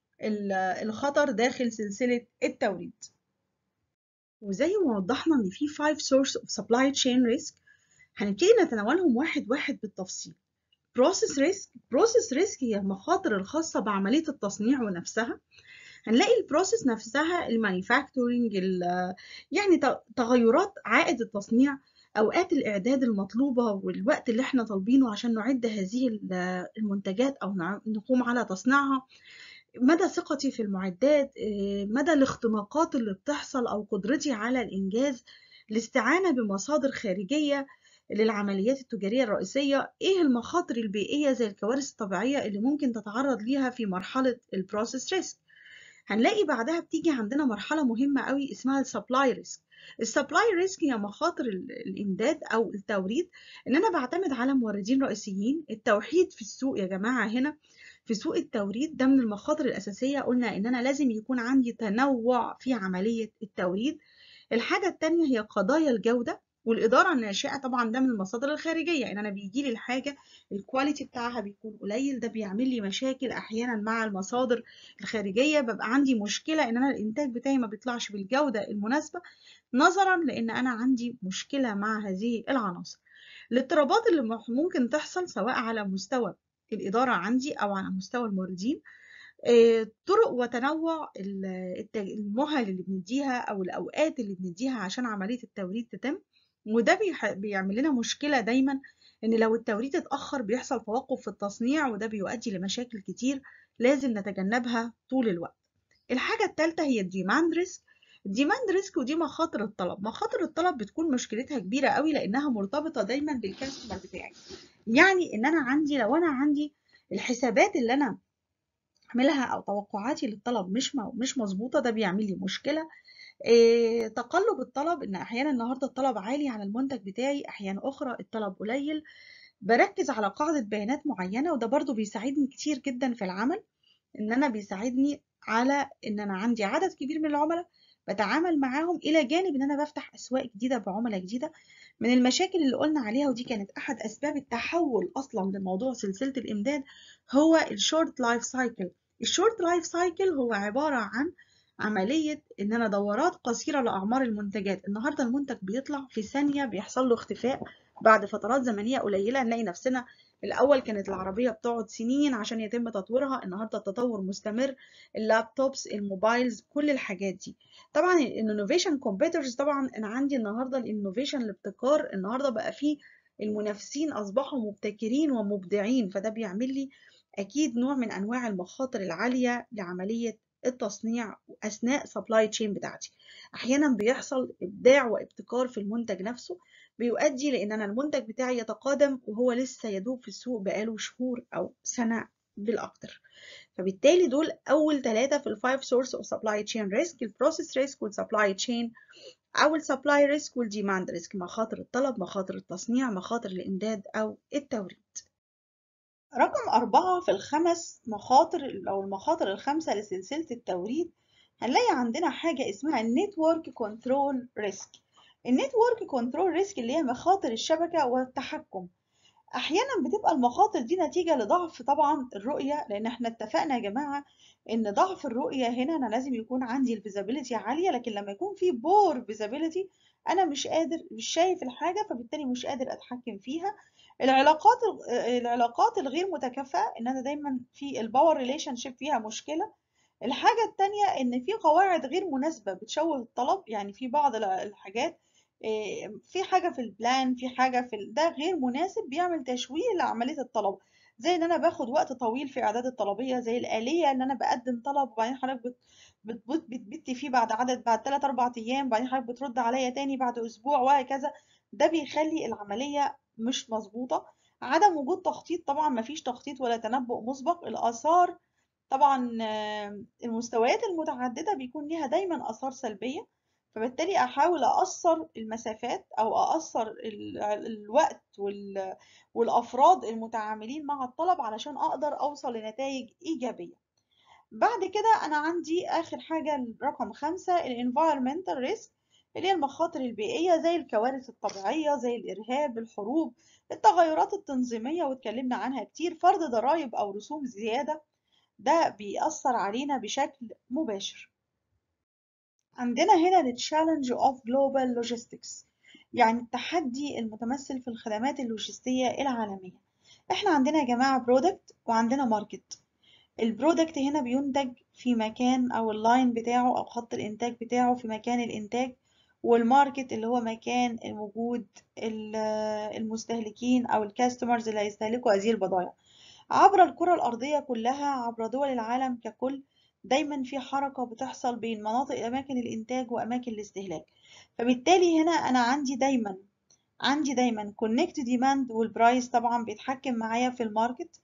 الخطر داخل سلسلة التوريد وزي ما وضحنا إن في 5 source of supply chain risk هنبتدي نتناولهم واحد واحد بالتفصيل process risk process risk هي المخاطر الخاصة بعملية التصنيع ونفسها هنلاقي البروسيس نفسها المانيفاكتورنج يعني تغيرات عائد التصنيع أوقات الإعداد المطلوبة والوقت اللي احنا طالبينه عشان نعد هذه المنتجات أو نقوم على تصنيعها مدى ثقتي في المعدات مدى الاختناقات اللي بتحصل أو قدرتي على الإنجاز الاستعانة بمصادر خارجية للعمليات التجارية الرئيسية إيه المخاطر البيئية زي الكوارث الطبيعية اللي ممكن تتعرض ليها في مرحلة البروسيس ريسك هنلاقي بعدها بتيجي عندنا مرحلة مهمة قوي اسمها السبلاي ريسك السبلاي ريسك هي مخاطر الإمداد أو التوريد إن أنا بعتمد على موردين رئيسيين التوحيد في السوق يا جماعة هنا في سوق التوريد ده من المخاطر الأساسية قلنا إن أنا لازم يكون عندي تنوع في عملية التوريد الحاجة التانية هي قضايا الجودة والإدارة الناشئة طبعا ده من المصادر الخارجية إن أنا بيجي لي الحاجة الكواليتي بتاعها بيكون قليل ده بيعمل لي مشاكل أحيانا مع المصادر الخارجية ببقى عندي مشكلة إن أنا الإنتاج بتاعي ما بيطلعش بالجودة المناسبة نظرا لأن أنا عندي مشكلة مع هذه العناصر الاضطرابات اللي ممكن تحصل سواء على مستوى الإدارة عندي أو على مستوى الموردين طرق وتنوع المهل اللي بنديها أو الأوقات اللي بنديها عشان عملية التوريد تتم وده بيعمل لنا مشكلة دايما إن لو التوريد اتأخر بيحصل توقف في التصنيع وده بيؤدي لمشاكل كتير لازم نتجنبها طول الوقت الحاجة الثالثة هي الديماند ريسك الديماند ريسك ودي مخاطر الطلب مخاطر الطلب بتكون مشكلتها كبيرة قوي لأنها مرتبطة دايما بالكاستمر بتاعي يعني إن أنا عندي لو أنا عندي الحسابات اللي أنا أعملها أو توقعاتي للطلب مش مش مظبوطة ده بيعمل لي مشكلة إيه تقلب الطلب ان احيانا النهارده الطلب عالي على المنتج بتاعي احيانا اخرى الطلب قليل بركز على قاعدة بيانات معينة وده برضو بيساعدني كتير جدا في العمل ان انا بيساعدني على ان انا عندي عدد كبير من العملاء بتعامل معاهم الى جانب ان انا بفتح اسواق جديدة بعملاء جديدة من المشاكل اللي قلنا عليها ودي كانت احد اسباب التحول اصلا لموضوع سلسلة الامداد هو الشورت لايف سايكل الشورت لايف سايكل هو عبارة عن عملية إن أنا دورات قصيرة لأعمار المنتجات النهاردة المنتج بيطلع في ثانية بيحصل له اختفاء بعد فترات زمنية قليلة نلاقي نفسنا الأول كانت العربية بتقعد سنين عشان يتم تطويرها النهاردة التطور مستمر اللابتوبس الموبايلز كل الحاجات دي طبعا الانوفيشن كومبيترز طبعا أنا عندي النهاردة الانوفيشن الابتكار النهاردة بقى فيه المنافسين أصبحوا مبتكرين ومبدعين فده بيعمل لي أكيد نوع من أنواع المخاطر العالية لعملية التصنيع أثناء سبلاي تشين بتاعتي أحيانا بيحصل إبداع وابتكار في المنتج نفسه بيؤدي لأن أنا المنتج بتاعي يتقادم وهو لسه يدوب في السوق بقاله شهور أو سنة بالأكتر فبالتالي دول أول ثلاثة في الفايف سورس أوف سبلاي تشين ريسك البروسيس ريسك والسبلاي تشين أو السبلاي ريسك والديماند ريسك مخاطر الطلب مخاطر التصنيع مخاطر الإمداد أو التوريد رقم أربعة في الخمس مخاطر أو المخاطر الخمسة لسلسلة التوريد هنلاقي عندنا حاجة اسمها النتورك كنترول ريسك النتورك كنترول ريسك اللي هي مخاطر الشبكة والتحكم أحيانا بتبقى المخاطر دي نتيجة لضعف طبعا الرؤية لأن احنا اتفقنا يا جماعة إن ضعف الرؤية هنا أنا لازم يكون عندي الفيزابيليتي عالية لكن لما يكون في بور فيزابيليتي أنا مش قادر مش شايف الحاجة فبالتالي مش قادر أتحكم فيها العلاقات العلاقات الغير متكافئة ان انا دايما في الباور ريليشن شيب فيها مشكلة الحاجة التانية ان في قواعد غير مناسبة بتشوه الطلب يعني في بعض الحاجات في حاجة في البلان في حاجة في ده غير مناسب بيعمل تشويه لعملية الطلب زي ان انا باخد وقت طويل في اعداد الطلبية زي الآلية ان انا بقدم طلب وبعدين حضرتك بت بتبتي فيه بعد عدد بعد 3 4 ايام بعدين حضرتك بترد عليا تاني بعد اسبوع وهكذا ده بيخلي العملية مش مظبوطة عدم وجود تخطيط طبعا مفيش تخطيط ولا تنبؤ مسبق الآثار طبعا آه، المستويات المتعددة بيكون ليها دايما آثار سلبية فبالتالي أحاول أقصر المسافات أو أقصر ال- الوقت وال- والأفراد المتعاملين مع الطلب علشان أقدر أوصل لنتائج إيجابية بعد كده أنا عندي آخر حاجة رقم خمسة ال environmental risk اللي هي المخاطر البيئية زي الكوارث الطبيعية زي الإرهاب الحروب التغيرات التنظيمية واتكلمنا عنها كتير فرض ضرائب أو رسوم زيادة ده بيأثر علينا بشكل مباشر عندنا هنا ال challenge of global logistics يعني التحدي المتمثل في الخدمات اللوجستية العالمية احنا عندنا يا جماعة برودكت وعندنا ماركت البرودكت هنا بينتج في مكان او اللاين بتاعه او خط الانتاج بتاعه في مكان الانتاج والماركت اللي هو مكان وجود ال- المستهلكين او الكاستمرز اللي هيستهلكوا هذه البضائع عبر الكرة الأرضية كلها عبر دول العالم ككل دايما في حركة بتحصل بين مناطق أماكن الإنتاج وأماكن الاستهلاك فبالتالي هنا أنا عندي دايما عندي دايما كونكت ديماند والبرايس طبعا بيتحكم معايا في الماركت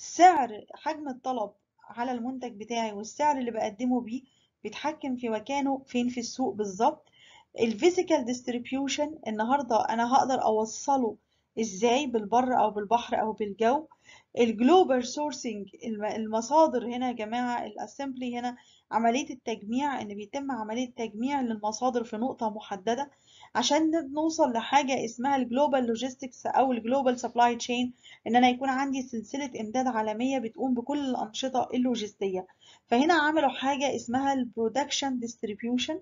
سعر حجم الطلب على المنتج بتاعي والسعر اللي بقدمه بيه بيتحكم في مكانه فين في السوق بالظبط الفيزيكال ديستريبيوشن النهارده انا هقدر اوصله ازاي بالبر او بالبحر او بالجو الجلوبال سورسنج المصادر هنا يا جماعه الاسمبلي هنا عمليه التجميع ان بيتم عمليه تجميع للمصادر في نقطه محدده عشان نوصل لحاجه اسمها الجلوبال لوجيستكس او الجلوبال سبلاي تشين ان انا يكون عندي سلسله امداد عالميه بتقوم بكل الانشطه اللوجستيه فهنا عملوا حاجه اسمها البرودكشن ديستريبيوشن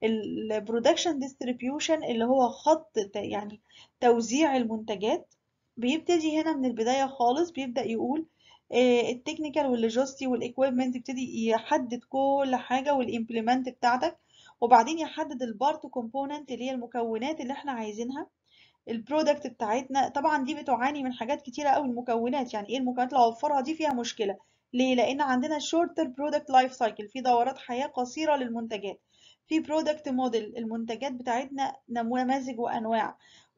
البرودكشن ديستريبيوشن اللي هو خط ت- يعني توزيع المنتجات بيبتدي هنا من البداية خالص بيبدأ يقول التكنيكال واللوجستي والاكويبمنت يبتدي يحدد كل حاجة والامبلمنت بتاعتك وبعدين يحدد البارت كومبوننت اللي هي المكونات اللي احنا عايزينها البرودكت بتاعتنا طبعا دي بتعاني من حاجات كتيرة قوي المكونات يعني ايه المكونات اللي هوفرها دي فيها مشكلة ليه لان عندنا shorter product life cycle في دورات حياة قصيرة للمنتجات في برودكت موديل المنتجات بتاعتنا نماذج وانواع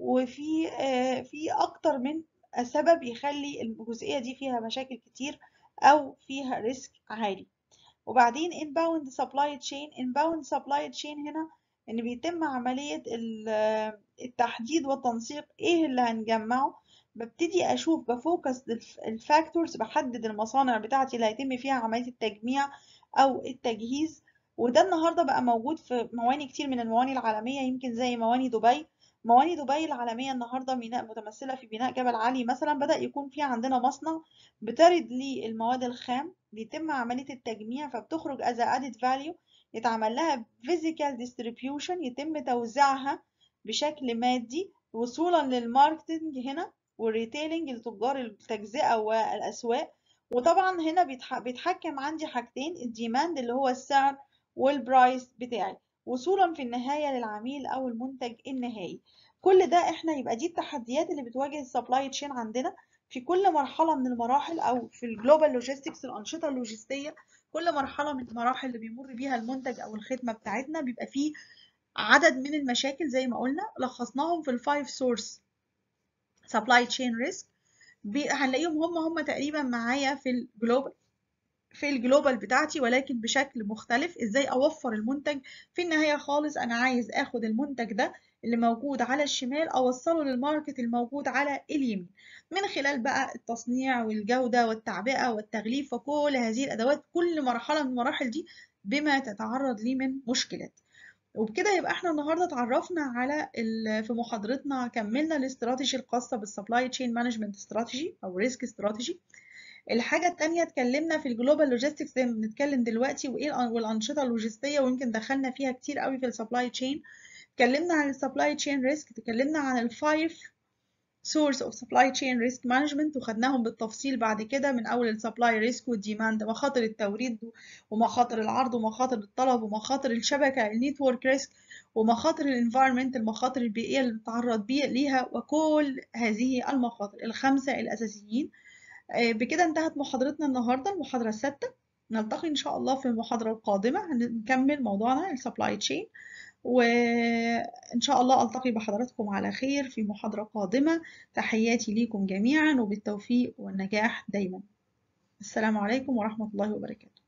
وفي آه، في اكتر من سبب يخلي الجزئية دي فيها مشاكل كتير او فيها ريسك عالي وبعدين inbound supply chain inbound supply chain هنا ان بيتم عملية ال- التحديد والتنسيق ايه اللي هنجمعه ببتدي اشوف بفوكس الفاكتورز بحدد المصانع بتاعتي اللي هيتم فيها عملية التجميع او التجهيز وده النهارده بقى موجود في مواني كتير من المواني العالمية يمكن زي مواني دبي مواني دبي العالمية النهارده ميناء متمثلة في بناء جبل علي مثلا بدأ يكون في عندنا مصنع بترد لي المواد الخام بيتم عملية التجميع فبتخرج as a added value يتعمل لها physical distribution يتم توزيعها بشكل مادي وصولا للماركتنج هنا والريتيلينج لتجار التجزئة والأسواق وطبعا هنا بيتح- بيتحكم عندي حاجتين الديماند اللي هو السعر والبرايس بتاعي وصولا في النهاية للعميل أو المنتج النهائي كل ده احنا يبقى دي التحديات اللي بتواجه السبلاي تشين عندنا في كل مرحلة من المراحل أو في الجلوبال لوجيستكس الأنشطة اللوجستية كل مرحلة من المراحل اللي بيمر بيها المنتج أو الخدمة بتاعتنا بيبقى فيه عدد من المشاكل زي ما قلنا لخصناهم في الفايف سورس سبلاي تشين ريسك هنلاقيهم هم هم تقريبا معايا في الجلوبال في الجلوبال بتاعتي ولكن بشكل مختلف ازاي اوفر المنتج في النهاية خالص انا عايز اخد المنتج ده اللي موجود على الشمال اوصله للماركت الموجود على اليمين من خلال بقى التصنيع والجودة والتعبئة والتغليف وكل هذه الادوات كل مرحلة من المراحل دي بما تتعرض ليه من مشكلات وبكده يبقى احنا النهارده اتعرفنا على ال- في محاضرتنا كملنا الاستراتيجي الخاصة بالسبلاي تشين مانجمنت استراتيجي او ريسك استراتيجي الحاجة التانية اتكلمنا في الجلوبال لوجيستكس زي ما بنتكلم دلوقتي وايه الأن- والأنشطة اللوجستية ويمكن دخلنا فيها كتير قوي في السبلاي تشين اتكلمنا عن السبلاي تشين ريسك اتكلمنا عن الفايف سورس اوف سبلاي تشين ريسك مانجمنت وخدناهم بالتفصيل بعد كده من اول السبلاي ريسك والديماند مخاطر التوريد ومخاطر العرض ومخاطر الطلب ومخاطر الشبكة النيتورك ريسك ومخاطر الانفايرمنت المخاطر البيئية اللي بنتعرض بيه ليها وكل هذه المخاطر الخمسة الأساسيين آه، بكده انتهت محاضرتنا النهاردة المحاضرة السادسة نلتقي إن شاء الله في المحاضرة القادمة هنكمل موضوعنا السبلاي تشين وإن شاء الله ألتقي بحضراتكم على خير في محاضرة قادمة تحياتي ليكم جميعا وبالتوفيق والنجاح دايما السلام عليكم ورحمة الله وبركاته